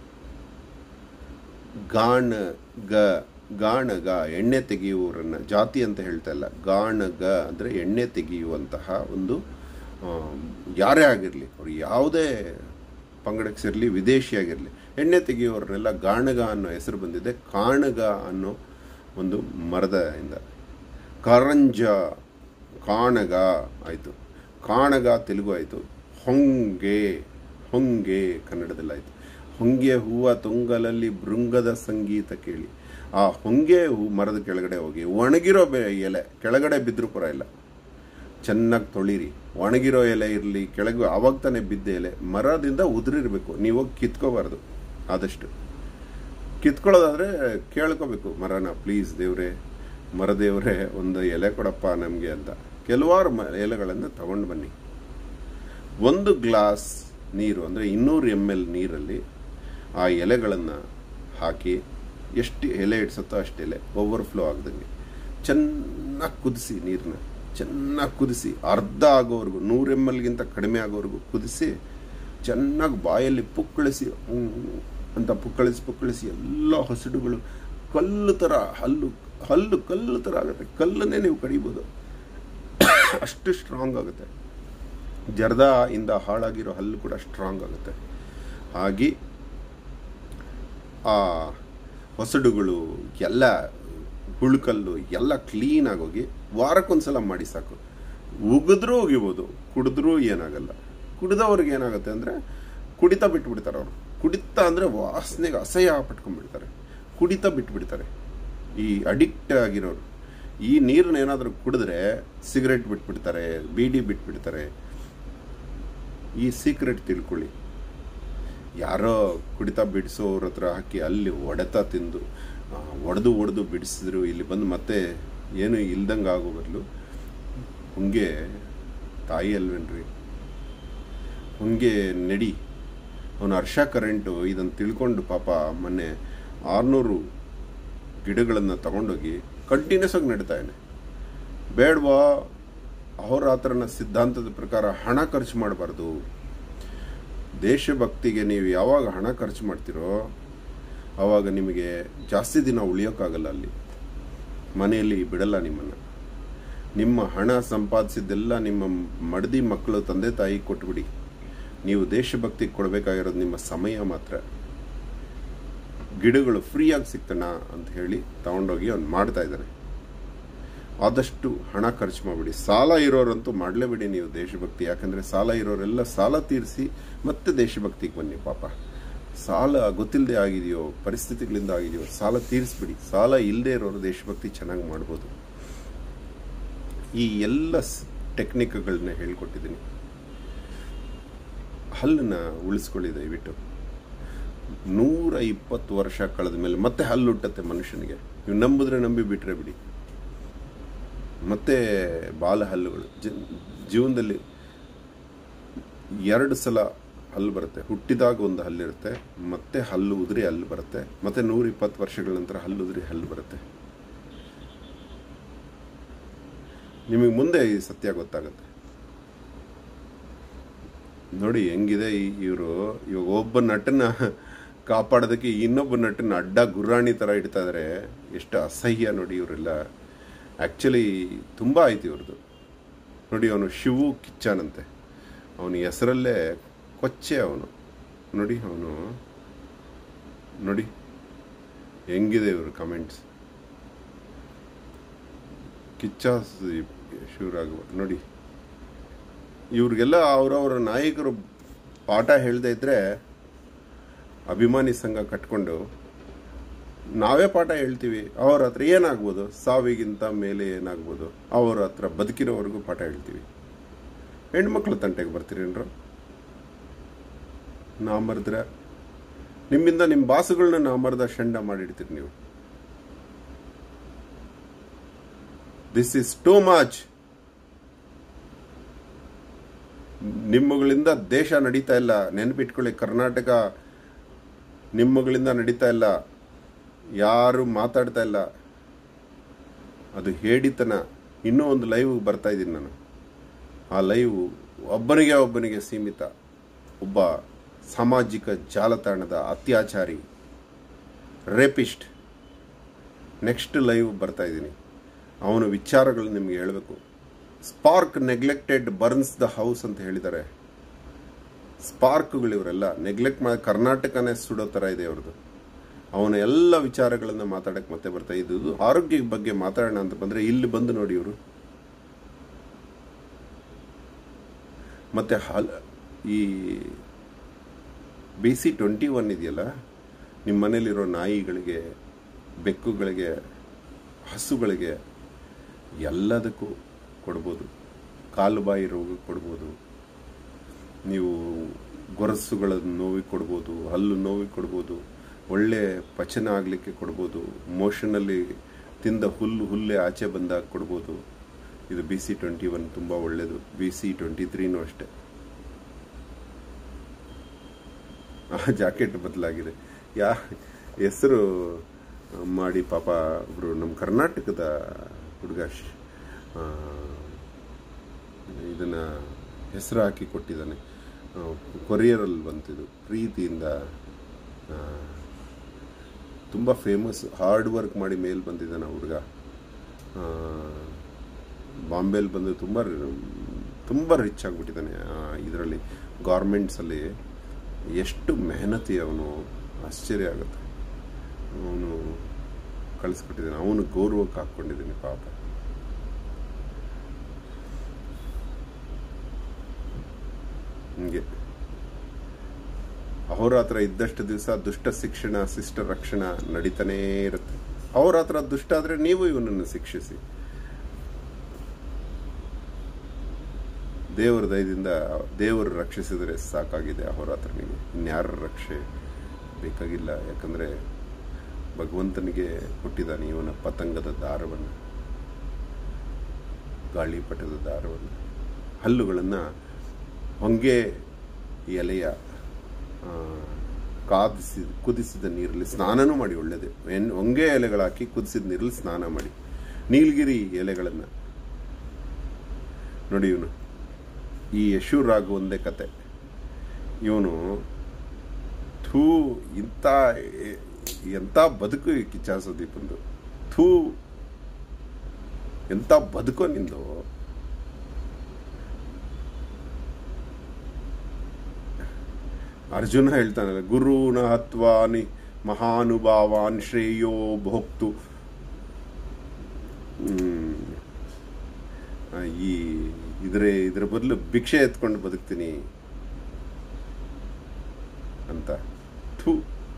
ಗಾಣ ಗ ಗಾಣಗ ಎಣ್ಣೆ ತೆಗೆಯುವವರನ್ನ ಜಾತಿ ಅಂತ ಹೇಳ್ತಾ ಇಲ್ಲ ಗಾಣಗ ಅಂದರೆ ಎಣ್ಣೆ ತೆಗೆಯುವಂತಹ ಒಂದು ಆ, ಯಾರೇ ಆಗಿರಲಿ ಅವ್ರು ಯಾವುದೇ ಪಂಗಡಕ್ಕೆ ಸೇರಲಿ ವಿದೇಶಿಯಾಗಿರಲಿ ಎಣ್ಣೆ ತೆಗೆಯುವವರನ್ನೆಲ್ಲ ಗಾಣಗ ಅನ್ನೋ ಹೆಸರು ಬಂದಿದೆ ಕಾಣಗ ಅನ್ನೋ ಒಂದು ಮರದ ಇಂದ ಕಾರಂಜ ಕಾಣಗ ಆಯಿತು ಕಾಣಗ ತೆಲುಗು ಆಯಿತು ಹೊಂಗೆ ಹೊಂಗೆ ಕನ್ನಡದಲ್ಲಿ ಆಯಿತು ಹೊಂಗೆ ಹೂವ ತುಂಗಲಲ್ಲಿ ಭೃಂಗದ ಸಂಗೀತ ಕೇಳಿ ಆ ಹೊಂಗೆ ಹೂ ಮರದ ಕೆಳಗಡೆ ಹೋಗಿ ಒಣಗಿರೋ ಬೆ ಎಲೆ ಕೆಳಗಡೆ ಬಿದ್ದರೂ ಪರ ಚೆನ್ನಾಗಿ ತೊಳಿರಿ ಒಣಗಿರೋ ಎಲೆ ಇರಲಿ ಕೆಳಗೆ ಆವಾಗ ತಾನೇ ಬಿದ್ದ ಎಲೆ ಮರದಿಂದ ಉದುರಿರಬೇಕು ನೀವು ಹೋಗಿ ಕಿತ್ಕೋಬಾರ್ದು ಆದಷ್ಟು ಕಿತ್ಕೊಳ್ಳೋದಾದ್ರೆ ಕೇಳ್ಕೋಬೇಕು ಮರನ ಪ್ಲೀಸ್ ದೇವ್ರೆ ಮರದೇವ್ರೆ ಒಂದು ಎಲೆ ಕೊಡಪ್ಪ ನಮಗೆ ಅಂತ ಕೆಲವಾರು ಮ ಎಲೆಗಳನ್ನು ತಗೊಂಡು ಬನ್ನಿ ಒಂದು ಗ್ಲಾಸ್ ನೀರು ಅಂದರೆ ಇನ್ನೂರು ಎಮ್ ಎಲ್ ನೀರಲ್ಲಿ ಆ ಎಲೆಗಳನ್ನು ಹಾಕಿ ಎಷ್ಟು ಎಲೆ ಇಡ್ಸುತ್ತೋ ಅಷ್ಟು ಎಲೆ ಓವರ್ಫ್ಲೋ ಆಗ್ದಂಗೆ ಚೆನ್ನಾಗಿ ಕುದಿಸಿ ನೀರನ್ನ ಚೆನ್ನಾಗಿ ಕುದಿಸಿ ಅರ್ಧ ಆಗೋವರೆಗೂ ನೂರು ಎಮ್ ಎಲ್ಗಿಂತ ಕಡಿಮೆ ಆಗೋವರೆಗೂ ಕುದಿಸಿ ಚೆನ್ನಾಗಿ ಬಾಯಲ್ಲಿ ಪುಕ್ಕಳಿಸಿ ಹ್ಮ್ ಅಂತ ಪುಕ್ಕಳಿಸಿ ಪುಕ್ಕಳಿಸಿ ಎಲ್ಲ ಹಸಿಡುಗಳು ಕಲ್ಲು ಥರ ಹಲ್ಲು ಹಲ್ಲು ಕಲ್ಲು ಥರ ಆಗುತ್ತೆ ಕಲ್ಲನ್ನೇ ನೀವು ಕಡಿಬೋದು ಅಷ್ಟು ಸ್ಟ್ರಾಂಗ್ ಆಗುತ್ತೆ ಜರ್ದಾ ಇಂದ ಹಾಳಾಗಿರೋ ಹಲ್ಲು ಕೂಡ ಸ್ಟ್ರಾಂಗ್ ಆಗುತ್ತೆ ಹಾಗೆ ಆ ಹೊಸಡುಗಳು ಎಲ್ಲ ಹುಳುಕಲ್ಲು ಎಲ್ಲ ಕ್ಲೀನ್ ಆಗೋಗಿ ವಾರಕ್ಕೊಂದ್ಸಲ ಮಾಡಿ ಸಾಕು ಉಗಿದ್ರೂ ಒಗಿಬೋದು ಕುಡಿದ್ರೂ ಏನಾಗಲ್ಲ ಕುಡಿದವ್ರಿಗೆ ಏನಾಗುತ್ತೆ ಅಂದರೆ ಕುಡಿತಾ ಬಿಟ್ಬಿಡ್ತಾರೆ ಅವರು ಕುಡಿತಾ ಅಂದರೆ ವಾಸನೆಗೆ ಅಸಹ್ಯ ಪಟ್ಕೊಂಡ್ಬಿಡ್ತಾರೆ ಕುಡಿತಾ ಬಿಟ್ಬಿಡ್ತಾರೆ ಈ ಅಡಿಕ್ಟ್ ಆಗಿರೋರು ಈ ನೀರನ್ನ ಏನಾದರೂ ಕುಡಿದ್ರೆ ಸಿಗರೆಟ್ ಬಿಟ್ಬಿಡ್ತಾರೆ ಬೀಡಿ ಬಿಟ್ಬಿಡ್ತಾರೆ ಈ ಸೀಕ್ರೆಟ್ ತಿಳ್ಕೊಳ್ಳಿ ಯಾರೋ ಕುಡಿತಾ ಬಿಡಿಸೋರ ಹತ್ರ ಹಾಕಿ ಅಲ್ಲಿ ಹೊಡೆತ ತಿಂದು ಒಡೆದು ಒಡೆದು ಬಿಡಿಸಿದ್ರು ಇಲ್ಲಿ ಬಂದು ಮತ್ತೆ ಏನು ಇಲ್ದಂಗೆ ಆಗೋ ಬದಲು ಹುಂಗೆ ತಾಯಿ ಅಲ್ವೇನ್ರಿ ಹುಂಗೆ ನಡಿ ಅವನು ಹರ್ಷ ಕರೆಂಟು ಇದನ್ನು ತಿಳ್ಕೊಂಡು ಪಾಪ ಮೊನ್ನೆ ಆರುನೂರು ಗಿಡಗಳನ್ನು ತಗೊಂಡೋಗಿ ಕಂಟಿನ್ಯೂಸ್ ಆಗಿ ನೆಡ್ತಾಯಿದ್ದಾನೆ ಬೇಡವಾ ಅಹೋರಾತ್ರನ ಸಿದ್ಧಾಂತದ ಪ್ರಕಾರ ಹಣ ಖರ್ಚು ಮಾಡಬಾರ್ದು ದೇಶಭಕ್ತಿಗೆ ನೀವು ಯಾವಾಗ ಹಣ ಖರ್ಚು ಮಾಡ್ತೀರೋ ಆವಾಗ ನಿಮಗೆ ಜಾಸ್ತಿ ದಿನ ಉಳಿಯೋಕ್ಕಾಗಲ್ಲ ಅಲ್ಲಿ ಮನೆಯಲ್ಲಿ ಬಿಡಲ್ಲ ನಿಮ್ಮನ್ನು ನಿಮ್ಮ ಹಣ ಸಂಪಾದಿಸಿದ್ದೆಲ್ಲ ನಿಮ್ಮ ಮಡದಿ ಮಕ್ಕಳು ತಂದೆ ತಾಯಿ ಕೊಟ್ಬಿಡಿ ನೀವು ದೇಶಭಕ್ತಿಗೆ ಕೊಡಬೇಕಾಗಿರೋದು ನಿಮ್ಮ ಸಮಯ ಮಾತ್ರ ಗಿಡಗಳು ಫ್ರೀಯಾಗಿ ಸಿಗ್ತಾನ ಅಂತ ಹೇಳಿ ತಗೊಂಡೋಗಿ ಅವ್ನು ಮಾಡ್ತಾ ಇದ್ದಾನೆ ಆದಷ್ಟು ಹಣ ಖರ್ಚು ಮಾಡಿಬಿಡಿ ಸಾಲ ಇರೋರಂತೂ ಮಾಡಲೇಬೇಡಿ ನೀವು ದೇಶಭಕ್ತಿ ಯಾಕಂದರೆ ಸಾಲ ಇರೋರೆಲ್ಲ ಸಾಲ ತೀರಿಸಿ ಮತ್ತೆ ದೇಶಭಕ್ತಿಗೆ ಬನ್ನಿ ಪಾಪ ಸಾಲ ಗೊತ್ತಿಲ್ಲದೆ ಆಗಿದೆಯೋ ಪರಿಸ್ಥಿತಿಗಳಿಂದ ಆಗಿದೆಯೋ ಸಾಲ ತೀರಿಸ್ಬಿಡಿ ಸಾಲ ಇಲ್ಲದೆ ಇರೋರು ದೇಶಭಕ್ತಿ ಚೆನ್ನಾಗಿ ಮಾಡ್ಬೋದು ಈ ಎಲ್ಲ ಟೆಕ್ನಿಕ್ಗಳನ್ನ ಹೇಳ್ಕೊಟ್ಟಿದ್ದೀನಿ ಹಲ್ಲನ್ನ ಉಳಿಸ್ಕೊಳ್ಳಿ ದಯವಿಟ್ಟು ನೂರ ಇಪ್ಪತ್ತು ವರ್ಷ ಕಳೆದ ಮೇಲೆ ಮತ್ತೆ ಹಲ್ಲು ಹುಟ್ಟತ್ತೆ ಮನುಷ್ಯನಿಗೆ ನೀವು ನಂಬಿದ್ರೆ ನಂಬಿ ಬಿಟ್ರೆ ಬಿಡಿ ಮತ್ತೆ ಬಾಲ ಹಲ್ಲುಗಳು ಜೀವನದಲ್ಲಿ ಎರಡು ಸಲ ಹಲ್ಲು ಬರುತ್ತೆ ಹುಟ್ಟಿದಾಗ ಒಂದು ಹಲ್ಲಿರುತ್ತೆ ಮತ್ತೆ ಹಲ್ಲು ಉದುರಿ ಹಲ್ಲು ಬರುತ್ತೆ ಮತ್ತೆ ನೂರ ಇಪ್ಪತ್ತು ವರ್ಷಗಳ ನಂತರ ಹಲ್ಲು ಉದುರಿ ಹಲ್ಲು ಬರುತ್ತೆ ನಿಮಗೆ ಮುಂದೆ ಈ ಸತ್ಯ ಗೊತ್ತಾಗುತ್ತೆ ನೋಡಿ ಹೆಂಗಿದೆ ಇವರು ಇವಾಗ ಒಬ್ಬ ನಟನ ಕಾಪಾಡೋದಕ್ಕೆ ಇನ್ನೊಬ್ಬ ನಟನ ಅಡ್ಡ ಗುರಾಣಿ ಥರ ಇಡ್ತಾ ಇದ್ದಾರೆ ಎಷ್ಟು ಅಸಹ್ಯ ನೋಡಿ ಇವರೆಲ್ಲ ಆ್ಯಕ್ಚುಲಿ ತುಂಬ ಆಯ್ತು ಇವ್ರದ್ದು ನೋಡಿ ಅವನು ಶಿವು ಕಿಚ್ಚನಂತೆ ಅವನ ಹೆಸರಲ್ಲೇ ಕೊಚ್ಚೆ ಅವನು ನೋಡಿ ಅವನು ನೋಡಿ ಹೆಂಗಿದೆ ಇವರು ಕಮೆಂಟ್ಸ್ ಕಿಚ್ಚ ಶಿವರಾಘವ ನೋಡಿ ಇವ್ರಿಗೆಲ್ಲ ಅವರವರ ನಾಯಕರು ಪಾಠ ಹೇಳದೇ ಇದ್ರೆ ಅಭಿಮಾನಿ ಸಂಘ ಕಟ್ಕೊಂಡು ನಾವೇ ಪಾಠ ಹೇಳ್ತೀವಿ ಅವ್ರ ಹತ್ರ ಏನಾಗ್ಬೋದು ಸಾವಿಗಿಂತ ಮೇಲೆ ಏನಾಗ್ಬೋದು ಅವ್ರ ಹತ್ರ ಬದುಕಿರೋವರೆಗೂ ಪಾಠ ಹೇಳ್ತೀವಿ ಹೆಣ್ಮಕ್ಳ ತಂಟೆಗೆ ಬರ್ತೀರೇನ್ರು ನಾಮರ್ದ್ರ ನಿಮ್ಮಿಂದ ನಿಮ್ಮ ಬಾಸುಗಳನ್ನ ನಾಮರ್ದ ಶಂಡ ಮಾಡಿಡ್ತೀರಿ ನೀವು ದಿಸ್ ಇಸ್ ಟೂ ಮಚ್ ನಿಮ್ಮಗಳಿಂದ ದೇಶ ನಡೀತಾ ಇಲ್ಲ ನೆನಪಿಟ್ಕೊಳ್ಳಿ ಕರ್ನಾಟಕ ನಿಮ್ಮಗಳಿಂದ ನಡೀತಾ ಇಲ್ಲ ಯಾರು ಮಾತಾಡ್ತಾ ಇಲ್ಲ ಅದು ಹೇಡಿತನ ಇನ್ನೂ ಒಂದು ಲೈವ್ ಬರ್ತಾ ಇದ್ದೀನಿ ನಾನು ಆ ಲೈವ್ ಒಬ್ಬನಿಗೆ ಒಬ್ಬನಿಗೆ ಸೀಮಿತ ಒಬ್ಬ ಸಾಮಾಜಿಕ ಜಾಲತಾಣದ ಅತ್ಯಾಚಾರಿ ರೇಪಿಸ್ಟ್ ನೆಕ್ಸ್ಟ್ ಲೈವ್ ಬರ್ತಾ ಇದ್ದೀನಿ ಅವನ ವಿಚಾರಗಳು ನಿಮಗೆ ಹೇಳಬೇಕು spark neglected burns the house ಅಂತ ಹೇಳಿದ್ದಾರೆ ಸ್ಪಾರ್ಕ್ಗಳು ಇವರೆಲ್ಲ ನೆಗ್ಲೆಕ್ಟ್ ಮಾಡಿ ಕರ್ನಾಟಕನೇ ಸುಡೋ ಥರ ಇದೆ ಅವ್ರದ್ದು ಅವನ ಎಲ್ಲ ವಿಚಾರಗಳನ್ನು ಮಾತಾಡಕ್ಕೆ ಮತ್ತೆ ಬರ್ತಾ ಇದ್ದು ಆರೋಗ್ಯ ಬಗ್ಗೆ ಮಾತಾಡೋಣ ಅಂತ ಬಂದರೆ ಇಲ್ಲಿ ಬಂದು ನೋಡಿ ಇವರು ಮತ್ತೆ ಹಲ್ ಈ ಬಿ ಸಿ ಟ್ವೆಂಟಿ ಒನ್ ಇದೆಯಲ್ಲ ನಿಮ್ಮ ಮನೇಲಿರೋ ನಾಯಿಗಳಿಗೆ ಬೆಕ್ಕುಗಳಿಗೆ ಹಸುಗಳಿಗೆ ಎಲ್ಲದಕ್ಕೂ ಕೊಡ್ಬೋದು ಕಾಲು ಬಾಯಿ ರೋಗ ಕೊಡ್ಬೋದು ನೀವು ಗೊರಸುಗಳ ನೋವಿಗೆ ಕೊಡ್ಬೋದು ಹಲ್ಲು ನೋವಿಗೆ ಕೊಡ್ಬೋದು ಒಳ್ಳೆ ಪಚನ ಆಗಲಿಕ್ಕೆ ಕೊಡ್ಬೋದು ಮೋಷನಲ್ಲಿ ತಿಂದ ಹುಲ್ಲು ಹುಲ್ಲೆ ಆಚೆ ಬಂದಾಗ ಕೊಡ್ಬೋದು ಇದು ಬಿ ಸಿ ಟ್ವೆಂಟಿ ಒನ್ ತುಂಬ ಒಳ್ಳೆಯದು ಬಿ ಸಿ ಟ್ವೆಂಟಿ ತ್ರೀನೂ ಅಷ್ಟೇ ಆ ಜಾಕೆಟ್ ಬದಲಾಗಿದೆ ಯಾ ಹೆಸರು ಮಾಡಿ ಪಾಪ ಒಬ್ಬರು ನಮ್ಮ ಕರ್ನಾಟಕದ ಹುಡುಗ ಇದನ್ನು ಹೆಸರು ಹಾಕಿ ಕೊಟ್ಟಿದ್ದಾನೆ ಕೊರಿಯರಲ್ಲಿ ಬಂತಿದ್ದು ಪ್ರೀತಿಯಿಂದ ತುಂಬ ಫೇಮಸ್ ಹಾರ್ಡ್ ವರ್ಕ್ ಮಾಡಿ ಮೇಲ್ ಬಂದಿದ್ದಾನೆ ಹುಡುಗ ಬಾಂಬೆಲಿ ಬಂದು ತುಂಬ ತುಂಬ ರಿಚ್ ಆಗಿಬಿಟ್ಟಿದ್ದಾನೆ ಇದರಲ್ಲಿ ಗಾರ್ಮೆಂಟ್ಸಲ್ಲಿ ಎಷ್ಟು ಮೆಹನತಿ ಅವನು ಆಶ್ಚರ್ಯ ಆಗುತ್ತೆ ಅವನು ಕಳಿಸ್ಕೊಟ್ಟಿದ್ದಾನೆ ಅವನು ಗೌರವಕ್ಕೆ ಹಾಕ್ಕೊಂಡಿದ್ದೀನಿ ಪಾಪ ಹಂಗೆ ಅಹೋರಾತ್ರ ಇದ್ದಷ್ಟು ದಿವಸ ದುಷ್ಟ ಶಿಕ್ಷಣ ಶಿಷ್ಟ ರಕ್ಷಣಾ ನಡೀತಾನೇ ಇರುತ್ತೆ ಅಹೋರಾತ್ರ ದುಷ್ಟ ಆದರೆ ನೀವು ಇವನನ್ನು ಶಿಕ್ಷಿಸಿ ದೇವರ ದಯದಿಂದ ದೇವರು ರಕ್ಷಿಸಿದರೆ ಸಾಕಾಗಿದೆ ಅಹೋರಾತ್ರನಿಗೆ ಇನ್ಯಾರ ರಕ್ಷೆ ಬೇಕಾಗಿಲ್ಲ ಯಾಕಂದರೆ ಭಗವಂತನಿಗೆ ಕೊಟ್ಟಿದ್ದಾನೆ ಇವನ ಪತಂಗದ ದಾರವನ್ನು ಗಾಳಿಪಟದ ದಾರವನ್ನು ಹಲ್ಲುಗಳನ್ನು ಹೊಂಗೆ ಎಲೆಯ ಕಾದಿಸಿ ಕುದಿಸಿದ ನೀರಲ್ಲಿ ಸ್ನಾನನೂ ಮಾಡಿ ಒಳ್ಳೆಯದು ಎನ್ ಹೊಂಗೆ ಎಲೆಗಳು ಹಾಕಿ ಕುದಿಸಿದ ನೀರಲ್ಲಿ ಸ್ನಾನ ಮಾಡಿ ನೀಲಗಿರಿ ಎಲೆಗಳನ್ನು ನೋಡಿ ಇವನು ಈ ಯಶೂರಾಗ ಒಂದೇ ಕತೆ ಇವನು ಥೂ ಇಂಥ ಎಂಥ ಬದುಕು ಕಿಚ್ಚ ಸುದೀಪಂದು ಥೂ ಎಂಥ ಬದುಕೋ ನಿಂದು ಅರ್ಜುನ ಹೇಳ್ತಾನಲ್ಲ ಗುರುನ ಹತ್ವಾನಿ ಮಹಾನುಭಾವಾನ್ ಶ್ರೇಯೋ ಭೋಕ್ತು ಈ ಇದ್ರೆ ಇದ್ರ ಬದಲು ಭಿಕ್ಷೆ ಎತ್ಕೊಂಡು ಬದುಕ್ತೀನಿ ಅಂತ ಥೂ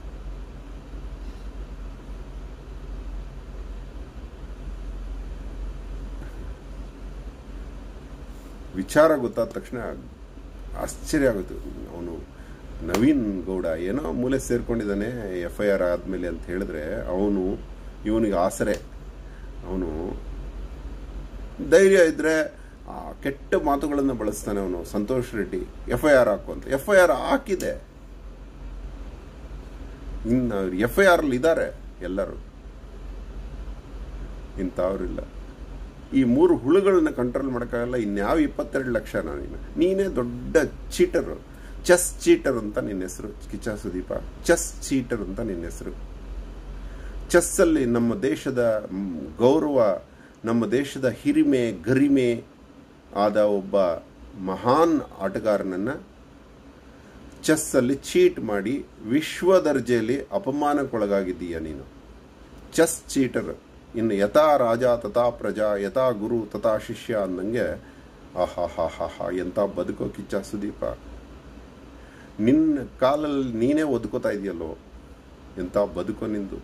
ವಿಚಾರ ಗೊತ್ತಾದ ತಕ್ಷಣ ಆಶ್ಚರ್ಯ ಆಗುತ್ತೆ ಅವನು ನವೀನ್ ಗೌಡ ಏನೋ ಮೂಲೆ ಸೇರ್ಕೊಂಡಿದ್ದಾನೆ ಎಫ್ ಐ ಆರ್ ಆದಮೇಲೆ ಅಂತ ಹೇಳಿದ್ರೆ ಅವನು ಇವನಿಗೆ ಆಸರೆ ಅವನು ಧೈರ್ಯ ಇದ್ದರೆ ಆ ಕೆಟ್ಟ ಮಾತುಗಳನ್ನು ಬಳಸ್ತಾನೆ ಅವನು Santosh Reddy F I R ಹಾಕು ಅಂತ ಎಫ್ ಐ ಆರ್ ಹಾಕಿದೆ ಇನ್ನು ಎಫ್ ಐ ಆರ್ ಇದ್ದಾರೆ ಎಲ್ಲರೂ ಇಂಥವ್ರಿಲ್ಲ ಈ ಮೂರು ಹುಳುಗಳನ್ನ ಕಂಟ್ರೋಲ್ ಮಾಡೋಕ್ಕಾಗಲ್ಲ ಇನ್ಯಾವ ಇಪ್ಪತ್ತೆರಡು ಲಕ್ಷ ನೀನು ನೀನೇ ದೊಡ್ಡ ಚೀಟರು ಚೆಸ್ ಚೀಟರ್ ಅಂತ ನಿನ್ನ ಹೆಸರು ಕಿಚ್ಚ ಸುದೀಪ ಚೆಸ್ ಚೀಟರ್ ಅಂತ ನಿನ್ನ ಹೆಸರು ಚೆಸ್ಸಲ್ಲಿ ನಮ್ಮ ದೇಶದ ಮ್, ಗೌರವ ನಮ್ಮ ದೇಶದ ಹಿರಿಮೆ ಗರಿಮೆ ಆದ ಒಬ್ಬ ಮಹಾನ್ ಆಟಗಾರನನ್ನ ಚೆಸ್ಸಲ್ಲಿ ಚೀಟ್ ಮಾಡಿ ವಿಶ್ವ ದರ್ಜೆಯಲ್ಲಿ ಅಪಮಾನಕ್ಕೊಳಗಾಗಿದ್ದೀಯ ನೀನು ಚೆಸ್ ಚೀಟರ್ ಇನ್ನು ಯಥಾ ರಾಜ ತಥಾ ಪ್ರಜಾ ಯಥಾ ಗುರು ತಥಾ ಶಿಷ್ಯ ಅನ್ನಂಗೆ ಆಹಾ ಹಾ ಹಾ ಹಾ ಎಂಥ ಬದುಕೋ ಕಿಚ್ಚ ಸುದೀಪ ನಿನ್ನ ಕಾಲಲ್ಲಿ ನೀನೇ ಒದ್ಕೋತಾ ಇದೆಯಲ್ಲೋ ಎಂಥ ಬದುಕೋ ನಿಂದು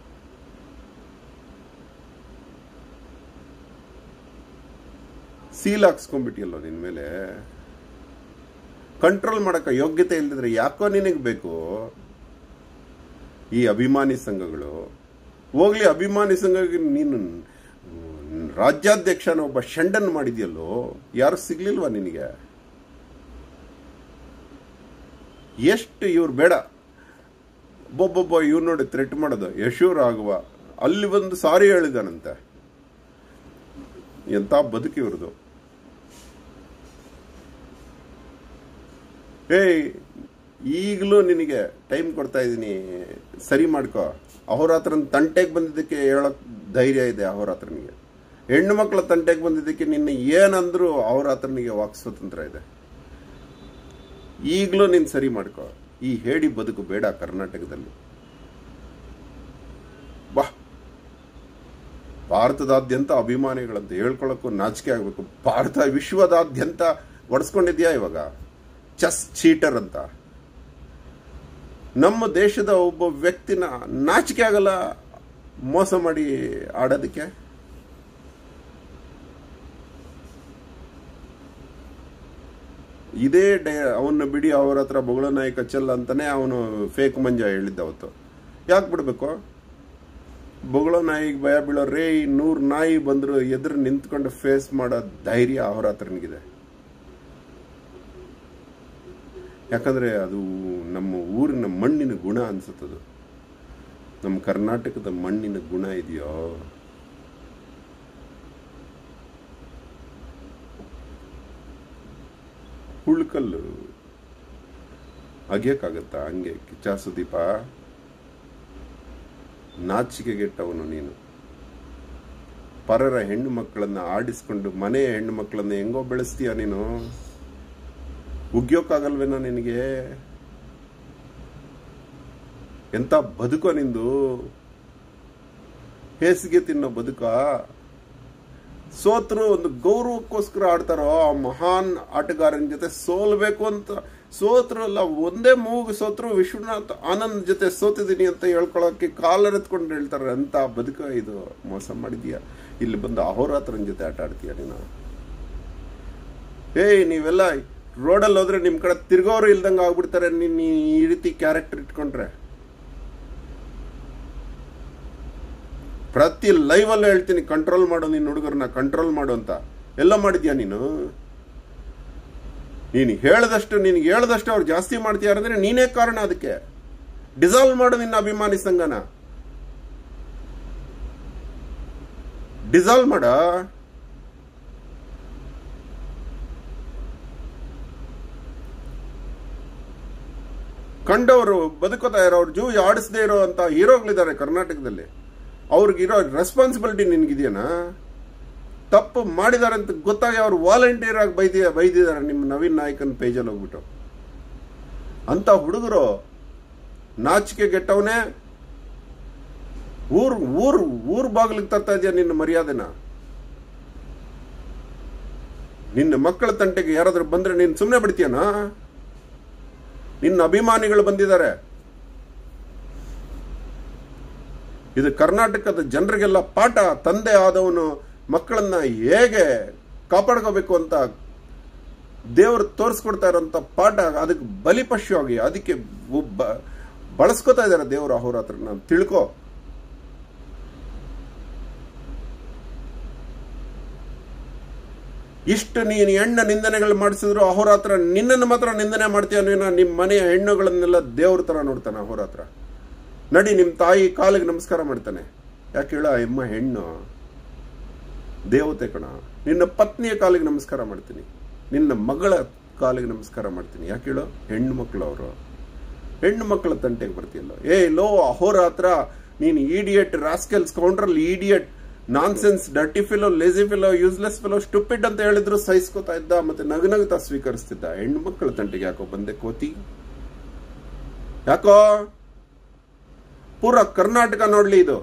ಸೀಲ್ ಹಾಕ್ಸ್ಕೊಂಡ್ಬಿಟ್ಟಿಯಲ್ಲೋ ನಿನ್ ಮೇಲೆ ಕಂಟ್ರೋಲ್ ಮಾಡಕ್ಕೆ ಯೋಗ್ಯತೆ ಇಲ್ಲದಿದ್ರೆ ಯಾಕೋ ನಿನಗೆ ಬೇಕು ಈ ಅಭಿಮಾನಿ ಸಂಘಗಳು ಹೋಗ್ಲಿ ಅಭಿಮಾನಿ ಸಂಘಕ್ಕೆ ನೀನು ಮ್, ರಾಜ್ಯಾಧ್ಯಕ್ಷನ ಒಬ್ಬ ಷಂಡನ್ ಮಾಡಿದ್ಯಲ್ಲೋ ಯಾರು ಸಿಗ್ಲಿಲ್ವಾ ನಿನಗೆ ಎಷ್ಟು ಇವ್ರು ಬೇಡ ಒಬ್ಬೊಬ್ಬ ಇವ್ರು ನೋಡಿ ಥ್ರೆಟ್ ಮಾಡೋದು ಯಶೂರ್ ಆಗುವ ಅಲ್ಲಿ ಬಂದು ಸಾರಿ ಹೇಳಿದಾನಂತೆ ಎಂತ ಬದುಕು ಇವ್ರದು ಏಯ್ ಈಗಲೂ ನಿನಗೆ ಟೈಮ್ ಕೊಡ್ತಾ ಇದ್ದೀನಿ ಸರಿ ಮಾಡ್ಕೋ ಅಹೋರಾತ್ರನ ತಂಟೆಗೆ ಬಂದಿದ್ದಕ್ಕೆ ಹೇಳಕ್ ಧೈರ್ಯ ಇದೆ ಅಹೋರಾತ್ರನಿಗೆ ಹೆಣ್ಣು ಮಕ್ಕಳ ತಂಟೆಗೆ ಬಂದಿದ್ದಕ್ಕೆ ನಿನ್ನ ಏನಂದ್ರು ಅಹೋರಾತ್ರನಿಗೆ ವಾಕ್ ಸ್ವತಂತ್ರ ಇದೆ ಈಗಲೂ ನೀನು ಸರಿ ಮಾಡ್ಕೋ ಈ ಹೇಡಿ ಬದುಕು ಬೇಡ ಕರ್ನಾಟಕದಲ್ಲಿ ಬಾ ಭಾರತದಾದ್ಯಂತ ಅಭಿಮಾನಿಗಳಂತ ಹೇಳ್ಕೊಳ್ಳೋಕ್ಕೂ ನಾಚಿಕೆ ಆಗಬೇಕು ಭಾರತ ವಿಶ್ವದಾದ್ಯಂತ ಒಡ್ಸ್ಕೊಂಡಿದ್ಯಾ ಇವಾಗ ಚೆಸ್ ಚೀಟರ್ ಅಂತ ನಮ್ಮ ದೇಶದ ಒಬ್ಬ ವ್ಯಕ್ತಿನ ನಾಚಿಕೆ ಆಗಲ್ಲ ಮೋಸ ಮಾಡಿ ಆಡೋದಕ್ಕೆ ಇದೇ ಡೇ ಅವನ್ನ ಬಿಡಿ ಅವ್ರ ಹತ್ರ ಬೊಗಳ ನಾಯಕ ಚೆಲ್ಲ ಅಂತಾನೆ ಅವನು ಫೇಕ್ ಮಂಜ ಹೇಳಿದ್ದ ಅವತ್ತು ಯಾಕೆ ಬಿಡ್ಬೇಕು ಬೊಗಳ ನಾಯಿಗೆ ಭಯ ಬೀಳೋ ರೇ ನೂರ್ ನಾಯಿ ಬಂದ್ರು ಎದುರು ನಿಂತ್ಕೊಂಡು ಫೇಸ್ ಮಾಡೋ ಧೈರ್ಯ ಅವ್ರ ಹತ್ರನಿಗಿದೆ ಯಾಕಂದ್ರೆ ಅದು ನಮ್ಮ ಊರಿನ ಮಣ್ಣಿನ ಗುಣ ಅನ್ಸುತ್ತದು ನಮ್ಮ ಕರ್ನಾಟಕದ ಮಣ್ಣಿನ ಗುಣ ಇದೆಯೋ ಹುಳ್ಕಲ್ಲು ಅಗಿಯಕ್ಕಾಗತ್ತಾ ಹಂಗೆ ಕಿಚ್ಚ ಸುದೀಪ ನಾಚಿಕೆಗೆಟ್ಟವನು ನೀನು ಪರರ ಹೆಣ್ಣು ಮಕ್ಕಳನ್ನ ಆಡಿಸ್ಕೊಂಡು ಮನೆಯ ಹೆಣ್ಣು ಮಕ್ಕಳನ್ನ ಹೆಂಗೋ ಬೆಳೆಸ್ತೀಯ ನೀನು ಉಗ್ಯೋಕ್ಕಾಗಲ್ವೇನೋ ನಿನಗೆ ಎಂತ ಬದುಕೋ ನಿಂದು ಹೇಸಿಗೆ ತಿನ್ನೋ ಬದುಕ ಸೋತ್ರು ಒಂದು ಗೌರವಕ್ಕೋಸ್ಕರ ಆಡ್ತಾರೋ ಆ ಮಹಾನ್ ಆಟಗಾರನ ಜೊತೆ ಸೋಲ್ಬೇಕು ಅಂತ ಸೋತ್ರು ಅಲ್ಲ ಒಂದೇ ಮೂಗು ಸೋತ್ರು ವಿಶ್ವನಾಥ್ ಆನಂದ್ ಜೊತೆ ಸೋತಿದ್ದೀನಿ ಅಂತ ಹೇಳ್ಕೊಳಕ್ಕೆ ಕಾಲರೆತ್ಕೊಂಡು ಹೇಳ್ತಾರೆ ಅಂತ ಬದುಕ ಇದು ಮೋಸ ಮಾಡಿದ್ಯಾ ಇಲ್ಲಿ ಬಂದು ಅಹೋರಾತ್ರನ ಜೊತೆ ಆಟ ಆಡ್ತೀಯ ನೀನು ಏಯ್ ನೀವೆಲ್ಲ ರೋಡಲ್ಲಿ ಹೋದ್ರೆ ನಿಮ್ ಕಡೆ ತಿರ್ಗೋರು ಇಲ್ದಂಗ ಆಗ್ಬಿಡ್ತಾರೆ ನೀನ್ ಈ ರೀತಿ ಕ್ಯಾರೆಕ್ಟರ್ ಇಟ್ಕೊಂಡ್ರೆ ಪ್ರತಿ ಲೈವ್ ಅಲ್ಲೂ ಹೇಳ್ತೀನಿ ಕಂಟ್ರೋಲ್ ಮಾಡು ನೀನ್ ಹುಡುಗರನ್ನ ಕಂಟ್ರೋಲ್ ಮಾಡು ಅಂತ ಎಲ್ಲ ಮಾಡಿದ್ಯಾ ನೀನು ನೀನು ಹೇಳದಷ್ಟು ನಿನ್ಗೆ ಹೇಳದಷ್ಟು ಅವ್ರು ಜಾಸ್ತಿ ಮಾಡ್ತೀಯಾರ ಅಂದ್ರೆ ನೀನೇ ಕಾರಣ ಅದಕ್ಕೆ ಡಿಸಾಲ್ವ್ ಮಾಡು ನಿನ್ನ ಅಭಿಮಾನಿ ಸಂಘನ ಡಿಸಾಲ್ವ್ ಮಾಡ ಕಂಡವರು ಬದುಕೋತಾ ಇರೋ ಅವ್ರ ಜೂ ಆಡಿಸದೇ ಇರೋ ಅಂತ ಹೀರೋಗಳಿದ್ದಾರೆ ಕರ್ನಾಟಕದಲ್ಲಿ ಅವ್ರಿಗಿರೋ ರೆಸ್ಪಾನ್ಸಿಬಿಲಿಟಿ ನಿನ್ಗಿದೆಯಾ ತಪ್ಪು ಮಾಡಿದ್ದಾರೆ ಅಂತ ಗೊತ್ತಾಗಿ ಅವ್ರು ವಾಲಂಟಿಯರ್ ಆಗಿ ಬೈದಿ ಬೈದಿದ್ದಾರೆ ನಿಮ್ಮ ನವೀನ್ ನಾಯಕನ್ ಪೇಜಲ್ಲಿ ಹೋಗ್ಬಿಟ್ಟು ಅಂತ ಹುಡುಗರು ನಾಚಿಕೆ ಗೆಟ್ಟವನೇ ಊರ್ ಊರ್ ಊರ್ ಬಾಗಿಲಿಗೆ ತರ್ತಾ ಇದೆಯಾ ನಿನ್ನ ಮರ್ಯಾದೆನ ನಿನ್ನ ಮಕ್ಕಳ ತಂಟೆಗೆ ಯಾರಾದ್ರೂ ಬಂದ್ರೆ ನೀನು ಸುಮ್ಮನೆ ಬಿಡ್ತೀಯನಾ ನಿನ್ನ ಅಭಿಮಾನಿಗಳು ಬಂದಿದ್ದಾರೆ ಇದು ಕರ್ನಾಟಕದ ಜನರಿಗೆಲ್ಲ ಪಾಠ ತಂದೆ ಆದವನು ಮಕ್ಕಳನ್ನ ಹೇಗೆ ಕಾಪಾಡ್ಕೋಬೇಕು ಅಂತ ದೇವರು ತೋರಿಸ್ಕೊಡ್ತಾ ಇರೋಂಥ ಪಾಠ ಅದಕ್ಕೆ ಬಲಿಪಶು ಆಗಿ ಅದಕ್ಕೆ ಒಬ್ಬ ಬಳಸ್ಕೊತಾ ಇದ್ದಾರೆ ದೇವರು ಅಹೋರಾತ್ರ ನಾನು ತಿಳ್ಕೊ ಇಷ್ಟು ನೀನು ಹೆಣ್ಣು ನಿಂದನೆಗಳು ಮಾಡಿಸಿದ್ರು ಅಹೋರಾತ್ರ ನಿನ್ನನ್ನು ಮಾತ್ರ ನಿಂದನೆ ಮಾಡ್ತೀಯ ನೀನು ನಿಮ್ಮ ಮನೆಯ ಹೆಣ್ಣುಗಳನ್ನೆಲ್ಲ ದೇವ್ರ ಥರ ನೋಡ್ತಾನೆ ಅಹೋರಾತ್ರ ನಡಿ ನಿಮ್ಮ ತಾಯಿ ಕಾಲಿಗೆ ನಮಸ್ಕಾರ ಮಾಡ್ತಾನೆ ಯಾಕೆ ಹೇಳ ಎಮ್ಮ ಹೆಣ್ಣು ದೇವತೆ ಕಣ ನಿನ್ನ ಪತ್ನಿಯ ಕಾಲಿಗೆ ನಮಸ್ಕಾರ ಮಾಡ್ತೀನಿ ನಿನ್ನ ಮಗಳ ಕಾಲಿಗೆ ನಮಸ್ಕಾರ ಮಾಡ್ತೀನಿ ಯಾಕೆ ಹೇಳು ಹೆಣ್ಣು ಮಕ್ಕಳು ಅವರು ಹೆಣ್ಣು ಮಕ್ಕಳ ತಂಟೆಗೆ ಬರ್ತೀಯಲ್ಲ ಏ ಲೋ ಅಹೋರಾತ್ರ ನೀನು ಈಡಿಯಟ್ ರಾಸ್ಕೆಲ್ಸ್ ಕೌಂಟ್ರಲ್ idiot nonsense dirty fellow lazy fellow useless fellow stupid ಅಂತ ಹೇಳಿದ್ರು ಸಹಿಸ್ಕೋತಾ ಇದ್ದ ಮತ್ತೆ ನಗನಗುತ್ತಾ ಸ್ವೀಕರಿಸ್ತಿದ್ದ ಹೆಣ್ಣು ಮಕ್ಕಳ ತಂಟೆಗೆ ಯಾಕೋ ಬಂದೆ ಕೋತಿ ಯಾಕೋ ಪೂರ ಕರ್ನಾಟಕ ನೋಡ್ಲಿ ಇದು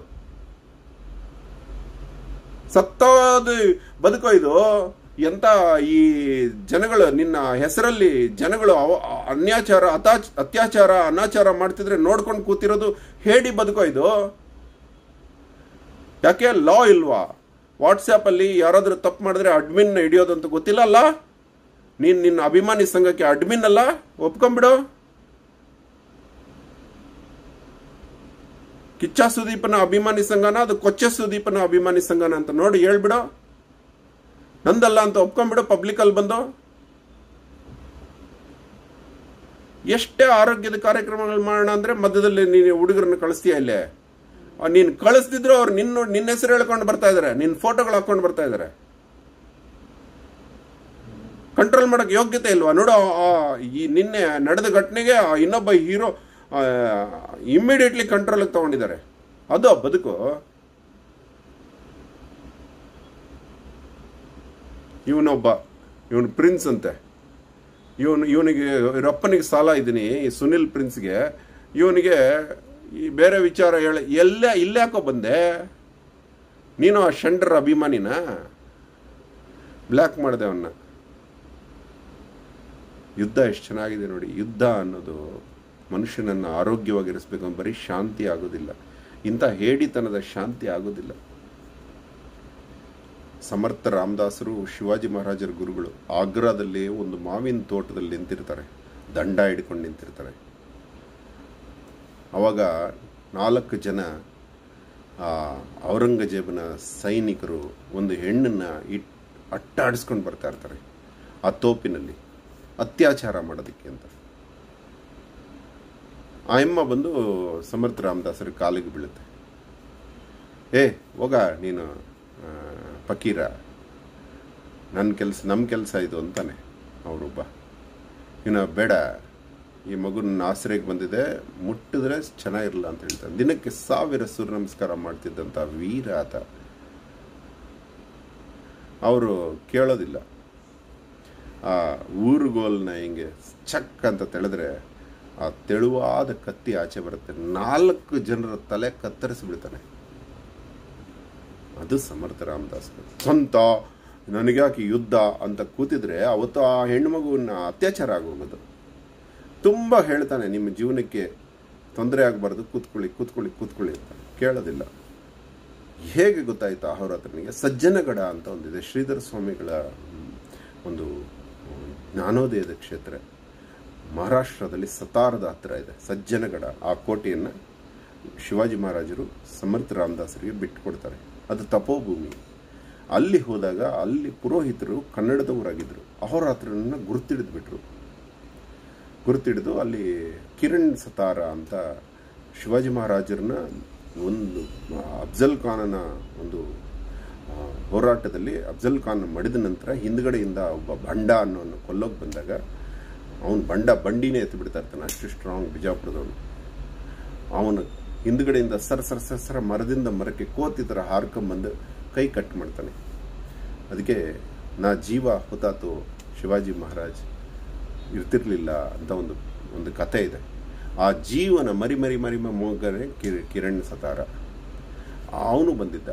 ಸತ್ತೋದು ಬದುಕೋ ಇದು ಎಂತ ಈ ಜನಗಳು ನಿನ್ನ ಹೆಸರಲ್ಲಿ ಜನಗಳು ಅವ- ಅನ್ಯಾಚಾರ ಅತಾಚ್ ಅತ್ಯಾಚಾರ ಅನಾಚಾರ ಮಾಡ್ತಿದ್ರೆ ನೋಡ್ಕೊಂಡು ಕೂತಿರೋದು ಹೇಳಿ ಬದುಕೋ ಇದು ಯಾಕೆ ಲಾ ಇಲ್ವಾ ವಾಟ್ಸ್ಆ್ಯಪ್ ಅಲ್ಲಿ ಯಾರಾದ್ರೂ ತಪ್ಪು ಮಾಡಿದ್ರೆ ಅಡ್ಮಿನ್ ಹಿಡಿಯೋದು ಅಂತ ಗೊತ್ತಿಲ್ಲ ಅಲ್ಲ ನೀನ್ ನಿನ್ನ ಅಭಿಮಾನಿ ಸಂಘಕ್ಕೆ ಅಡ್ಮಿನ್ ಅಲ್ಲ ಒಪ್ಕೊಂಬಿಡು ಕಿಚ್ಚ ಸುದೀಪನ ಅಭಿಮಾನಿ ಸಂಘನ ಅದು ಕೊಚ್ಚ ಸುದೀಪನ ಅಭಿಮಾನಿ ಸಂಘನ ಅಂತ ನೋಡಿ ಹೇಳ್ಬಿಡು ನಂದಲ್ಲ ಅಂತ ಒಪ್ಕೊಂಡ್ಬಿಡು ಪಬ್ಲಿಕ್ ಅಲ್ಲಿ ಬಂದು ಎಷ್ಟೇ ಆರೋಗ್ಯದ ಕಾರ್ಯಕ್ರಮಗಳು ಮಾಡೋಣ ಅಂದ್ರೆ ಮಧ್ಯದಲ್ಲಿ ನೀನು ಹುಡುಗರನ್ನ ಕಳಿಸ್ತೀಯ ಇಲ್ಲೇ ಆ, ನೀನ್ ಕಳಿಸ್ತಿದ್ರು ಅವ್ರು ನಿನ್ನ ನಿನ್ನ ಹೆಸರು ಹೇಳ್ಕೊಂಡು ಬರ್ತಾ ಇದಾರೆ ನಿನ್ನ ಫೋಟೋಗಳು ಹಾಕೊಂಡು ಬರ್ತಾ ಇದಾರೆ ಕಂಟ್ರೋಲ್ ಮಾಡಕ್ ಯೋಗ್ಯತೆ ಇಲ್ವಾ ನೋಡು ಆ, ಈ ನಿನ್ನೆ ನಡೆದ ಘಟನೆಗೆ ಆ ಇನ್ನೊಬ್ಬ ಹೀರೋ ಇಮ್ಮಿಡಿಯೇಟ್ಲಿ ಕಂಟ್ರೋಲ್ಗೆ ತಗೊಂಡಿದ್ದಾರೆ ಅದು ಬದುಕು ಇವನೊಬ್ಬ ಇವನು ಪ್ರಿನ್ಸ್ ಅಂತೆ ಇವನು ಇವನಿಗೆ ರಪ್ಪನಿಗೆ ಸಾಲ ಇದ್ದೀನಿ ಈ ಸುನಿಲ್ ಪ್ರಿನ್ಸ್ಗೆ ಇವನಿಗೆ ಈ ಬೇರೆ ವಿಚಾರ ಹೇಳಿ ಎಲ್ಲೇ ಇಲ್ಲೇ ಯಾಕೋ ಬಂದೆ ನೀನು ಆ ಶಂಡ್ರ ಅಭಿಮಾನಿನ ಬ್ಲ್ಯಾಕ್ ಮಾಡಿದೆ ಅವನ್ನ ಯುದ್ಧ ಎಷ್ಟು ಚೆನ್ನಾಗಿದೆ ನೋಡಿ ಯುದ್ಧ ಅನ್ನೋದು ಮನುಷ್ಯನನ್ನು ಆರೋಗ್ಯವಾಗಿರಿಸ್ಬೇಕು ಅಂತ ಬರೀ ಶಾಂತಿ ಆಗೋದಿಲ್ಲ ಇಂಥ ಹೇಡಿತನದ ಶಾಂತಿ ಆಗೋದಿಲ್ಲ ಸಮರ್ಥ ರಾಮದಾಸರು ಶಿವಾಜಿ ಮಹಾರಾಜರ ಗುರುಗಳು ಆಗ್ರಾದಲ್ಲಿ ಒಂದು ಮಾವಿನ ತೋಟದಲ್ಲಿ ನಿಂತಿರ್ತಾರೆ ದಂಡ ಹಿಡ್ಕೊಂಡು ನಿಂತಿರ್ತಾರೆ ಅವಾಗ ನಾಲ್ಕು ಜನ ಆ ಔರಂಗಜೇಬನ ಸೈನಿಕರು ಒಂದು ಹೆಣ್ಣನ್ನ ಇಟ್ ಅಟ್ಟಾಡಿಸ್ಕೊಂಡು ಬರ್ತಾ ಇರ್ತಾರೆ ಆ ತೋಪಿನಲ್ಲಿ ಅತ್ಯಾಚಾರ ಮಾಡೋದಕ್ಕೆ ಅಂತ ಆ ಎಮ್ಮ ಬಂದು ಸಮರ್ಥ ರಾಮದಾಸರ ಕಾಲಿಗೆ ಬೀಳುತ್ತೆ ಏ ಹೋಗ ನೀನು ಆ, ಫಕೀರ ನನ್ನ ಕೆಲಸ ನಮ್ಮ ಕೆಲಸ ಇದು ಅಂತಾನೆ ಅವರೊಬ್ಬ ಇನ್ನು ಬೇಡ ಈ ಮಗುನ ಆಶ್ರಯಕ್ಕೆ ಬಂದಿದೆ ಮುಟ್ಟಿದ್ರೆ ಚೆನ್ನಾಗಿರಲ್ಲ ಅಂತ ಹೇಳ್ತಾನೆ ದಿನಕ್ಕೆ ಸಾವಿರ ಸೂರ್ಯ ನಮಸ್ಕಾರ ಮಾಡ್ತಿದ್ದಂಥ ವೀರ ಆತ ಅವರು ಕೇಳೋದಿಲ್ಲ ಆ ಊರುಗೋಲ್ನ ಹಿಂಗೆ ಚಕ್ ಅಂತ ತೆಳೆದ್ರೆ ಆ ತೆಳುವಾದ ಕತ್ತಿ ಆಚೆ ಬರುತ್ತೆ ನಾಲ್ಕು ಜನರ ತಲೆ ಕತ್ತರಿಸಿ ಬಿಡ್ತಾನೆ ಅದು ಸಮರ್ಥ ರಾಮದಾಸ್ ಸ್ವಂತ ನನಗ್ಯಾಕೆ ಯುದ್ಧ ಅಂತ ಕೂತಿದ್ರೆ ಅವತ್ತು ಆ ಹೆಣ್ಮಗುವನ್ನ ಅತ್ಯಾಚಾರ ಆಗೋಗೋದು ತುಂಬ ಹೇಳ್ತಾನೆ ನಿಮ್ಮ ಜೀವನಕ್ಕೆ ತೊಂದರೆ ಆಗಬಾರ್ದು ಕೂತ್ಕೊಳ್ಳಿ ಕೂತ್ಕೊಳ್ಳಿ ಕೂತ್ಕೊಳ್ಳಿ ಅಂತ ಕೇಳೋದಿಲ್ಲ ಹೇಗೆ ಗೊತ್ತಾಯ್ತು ಅಹೋರಾತ್ರನಿಗೆ ಸಜ್ಜನಗಡ ಅಂತ ಒಂದಿದೆ ಶ್ರೀಧರ ಸ್ವಾಮಿಗಳ ಹ್ಮ್, ಒಂದು ಹ್ಮ್, ಜ್ಞಾನೋದಯದ ಕ್ಷೇತ್ರ ಮಹಾರಾಷ್ಟ್ರದಲ್ಲಿ ಸತಾರದ ಹತ್ರ ಇದೆ ಸಜ್ಜನಗಡ ಆ ಕೋಟೆಯನ್ನು ಶಿವಾಜಿ ಮಹಾರಾಜರು ಸಮರ್ಥ ರಾಮದಾಸರಿಗೆ ಬಿಟ್ಟುಕೊಡ್ತಾರೆ ಅದು ತಪೋಭೂಮಿ ಅಲ್ಲಿ ಹೋದಾಗ ಅಲ್ಲಿ ಪುರೋಹಿತರು ಕನ್ನಡದವರಾಗಿದ್ದರು ಅಹೋರಾತ್ರನನ್ನ ಗುರುತಿಡಿದು ಬಿಟ್ರು ಗುರುತಿಡಿದು ಅಲ್ಲಿ ಕಿರಣ್ ಸತಾರ ಅಂತ ಶಿವಾಜಿ ಮಹಾರಾಜರನ್ನ ಒಂದು ಆ, ಅಫ್ಜಲ್ ಖಾನನ ಒಂದು ಆ, ಹೋರಾಟದಲ್ಲಿ ಅಫ್ಜಲ್ ಖಾನ್ ಮಡಿದ ನಂತರ ಹಿಂದ್ಗಡೆಯಿಂದ ಒಬ್ಬ ಬಂಡ ಅನ್ನೋನು ಕೊಲ್ಲೋಕೆ ಬಂದಾಗ ಅವನು ಬಂಡ ಬಂಡಿನೇ ಎತ್ತು ಬಿಡ್ತಾ ಇರ್ತಾನೆ ಅಷ್ಟು ಸ್ಟ್ರಾಂಗ್ ಬಿಜಾಪುರದವನು ಅವನು ಹಿಂದ್ಗಡೆಯಿಂದ ಸರ ಸರ ಸರ ಸರ ಮರದಿಂದ ಮರಕ್ಕೆ ಕೋತಿ ಥರ ಹಾರ್ಕೊಂಬಂದು ಕೈ ಕಟ್ ಮಾಡ್ತಾನೆ ಅದಕ್ಕೆ ನಾ ಜೀವ ಹುತಾತು ಶಿವಾಜಿ ಮಹಾರಾಜ್ ಇರ್ತಿರ್ಲಿಲ್ಲ ಅಂತ ಒಂದು ಒಂದು ಕತೆ ಇದೆ ಆ ಜೀವನ ಮರಿ ಮರಿ ಮರಿ ಮಗನೇ ಕಿರ್ ಕಿರಣ್ ಸತಾರ ಅವನು ಬಂದಿದ್ದ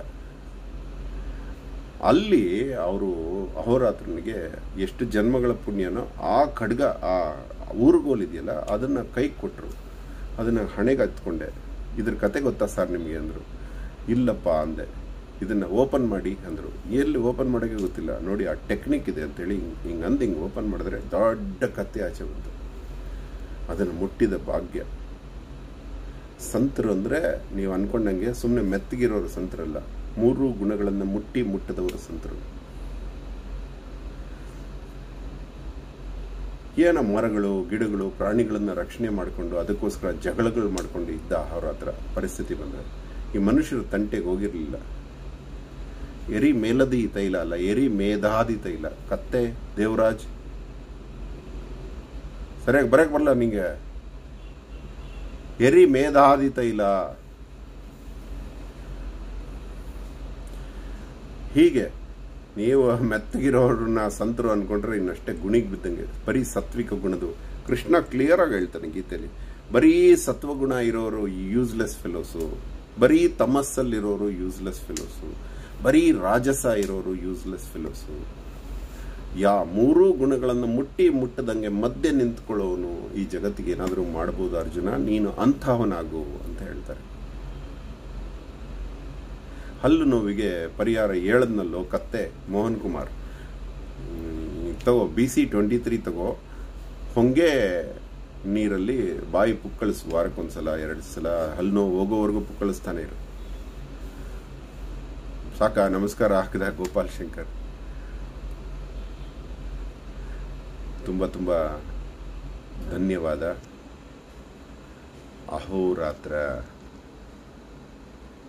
ಅಲ್ಲಿ ಅವರು ಅಹೋರಾತ್ರನಿಗೆ ಎಷ್ಟು ಜನ್ಮಗಳ ಪುಣ್ಯನೋ ಆ ಖಡ್ಗ ಆ ಊರುಗೋಲ್ ಇದೆಯಲ್ಲ ಅದನ್ನು ಕೈ ಕೊಟ್ಟರು ಅದನ್ನು ಹಣೆಗೆ ಹತ್ಕೊಂಡೆ ಇದ್ರ ಕತೆ ಗೊತ್ತಾ ಸರ್ ನಿಮಗೆ ಅಂದರು ಇಲ್ಲಪ್ಪ ಅಂದೆ ಇದನ್ನು ಓಪನ್ ಮಾಡಿ ಅಂದರು ಎಲ್ಲಿ ಓಪನ್ ಮಾಡೋಕ್ಕೆ ಗೊತ್ತಿಲ್ಲ ನೋಡಿ ಆ ಟೆಕ್ನಿಕ್ ಇದೆ ಅಂತೇಳಿ ಹಿಂಗೆ ಹಿಂಗೆ ಅಂದು ಹಿಂಗೆ ಓಪನ್ ಮಾಡಿದ್ರೆ ದೊಡ್ಡ ಕತ್ತೆ ಆಚೆ ಬಂತು ಅದನ್ನು ಮುಟ್ಟಿದ ಭಾಗ್ಯ ಸಂತರು ಅಂದರೆ ನೀವು ಅನ್ಕೊಂಡಂಗೆ ಸುಮ್ಮನೆ ಮೆತ್ತಗಿರೋರು ಸಂತರಲ್ಲ ಮೂರು ಗುಣಗಳನ್ನು ಮುಟ್ಟಿ ಮುಟ್ಟದವರು ಸಂತರು ಏನ ಮರಗಳು ಗಿಡಗಳು ಪ್ರಾಣಿಗಳನ್ನು ರಕ್ಷಣೆ ಮಾಡಿಕೊಂಡು ಅದಕ್ಕೋಸ್ಕರ ಜಗಳಗಳು ಮಾಡ್ಕೊಂಡು ಇದ್ದ ಅವ್ರ ಹತ್ರ ಪರಿಸ್ಥಿತಿ ಬಂದರೆ ಈ ಮನುಷ್ಯರು ತಂಟೆಗೆ ಹೋಗಿರಲಿಲ್ಲ ಎರಿ ಮೇಲದಿ ತೈಲ ಅಲ್ಲ ಎರಿ ಮೇಧಾದಿ ತೈಲ ಕತ್ತೆ ದೇವರಾಜ್ ಸರಿಯಾಗಿ ಬರಕ್ ಬರಲ್ಲ ನಿಂಗೆ ಎರಿ ಮೇಧಾದಿ ತೈಲ ಹೀಗೆ ನೀವು ಮೆತ್ತಗಿರೋರನ್ನ ಸಂತರು ಅನ್ಕೊಂಡ್ರೆ ಇನ್ನಷ್ಟೇ ಗುಣಿಗೆ ಬಿದ್ದಂಗೆ ಬರೀ ಸತ್ವಿಕ ಗುಣದು ಕೃಷ್ಣ ಕ್ಲಿಯರ್ ಆಗಿ ಹೇಳ್ತಾನೆ ಗೀತೆಯಲ್ಲಿ ಬರೀ ಸತ್ವಗುಣ ಇರೋರು ಯೂಸ್ಲೆಸ್ ಫೆಲೋಸು ಬರೀ ತಮಸ್ಸಲ್ಲಿರೋರು ಯೂಸ್ಲೆಸ್ ಫೆಲೋಸು ಬರೀ ರಾಜಸ ಇರೋರು ಯೂಸ್ಲೆಸ್ ಫೆಲೋಸು ಯಾ ಮೂರೂ ಗುಣಗಳನ್ನು ಮುಟ್ಟಿ ಮುಟ್ಟದಂಗೆ ಮಧ್ಯೆ ನಿಂತ್ಕೊಳ್ಳೋನು ಈ ಜಗತ್ತಿಗೆ ಏನಾದರೂ ಮಾಡಬಹುದು ಅರ್ಜುನ ನೀನು ಅಂಥವನಾಗು ಅಂತ ಹೇಳ್ತಾರೆ ಹಲ್ಲು ನೋವಿಗೆ ಪರಿಹಾರ ಹೇಳದ್ನಲ್ಲೋ ಕತ್ತೆ ಮೋಹನ್ ಕುಮಾರ್ ಹ್ಮ್, ತಗೋ ಬಿ ಸಿ ಟ್ವೆಂಟಿ ತ್ರೀ ತಗೋ ಹೊಂಗೆ ನೀರಲ್ಲಿ ಬಾಯಿ ಪುಕ್ಕಳಿಸು ವಾರಕ್ಕೊಂದ್ಸಲ ಎರಡು ಸಲ ಹಲ್ಲು ನೋವು ಹೋಗೋವರೆಗೂ ಪುಕ್ಕಳಿಸ್ತಾನೆ ಇರು ಸಾಕ ನಮಸ್ಕಾರ ಹಾಕಿದ ಗೋಪಾಲ್ ಶಂಕರ್ ತುಂಬ ತುಂಬ ಧನ್ಯವಾದ ಅಹೋರಾತ್ರ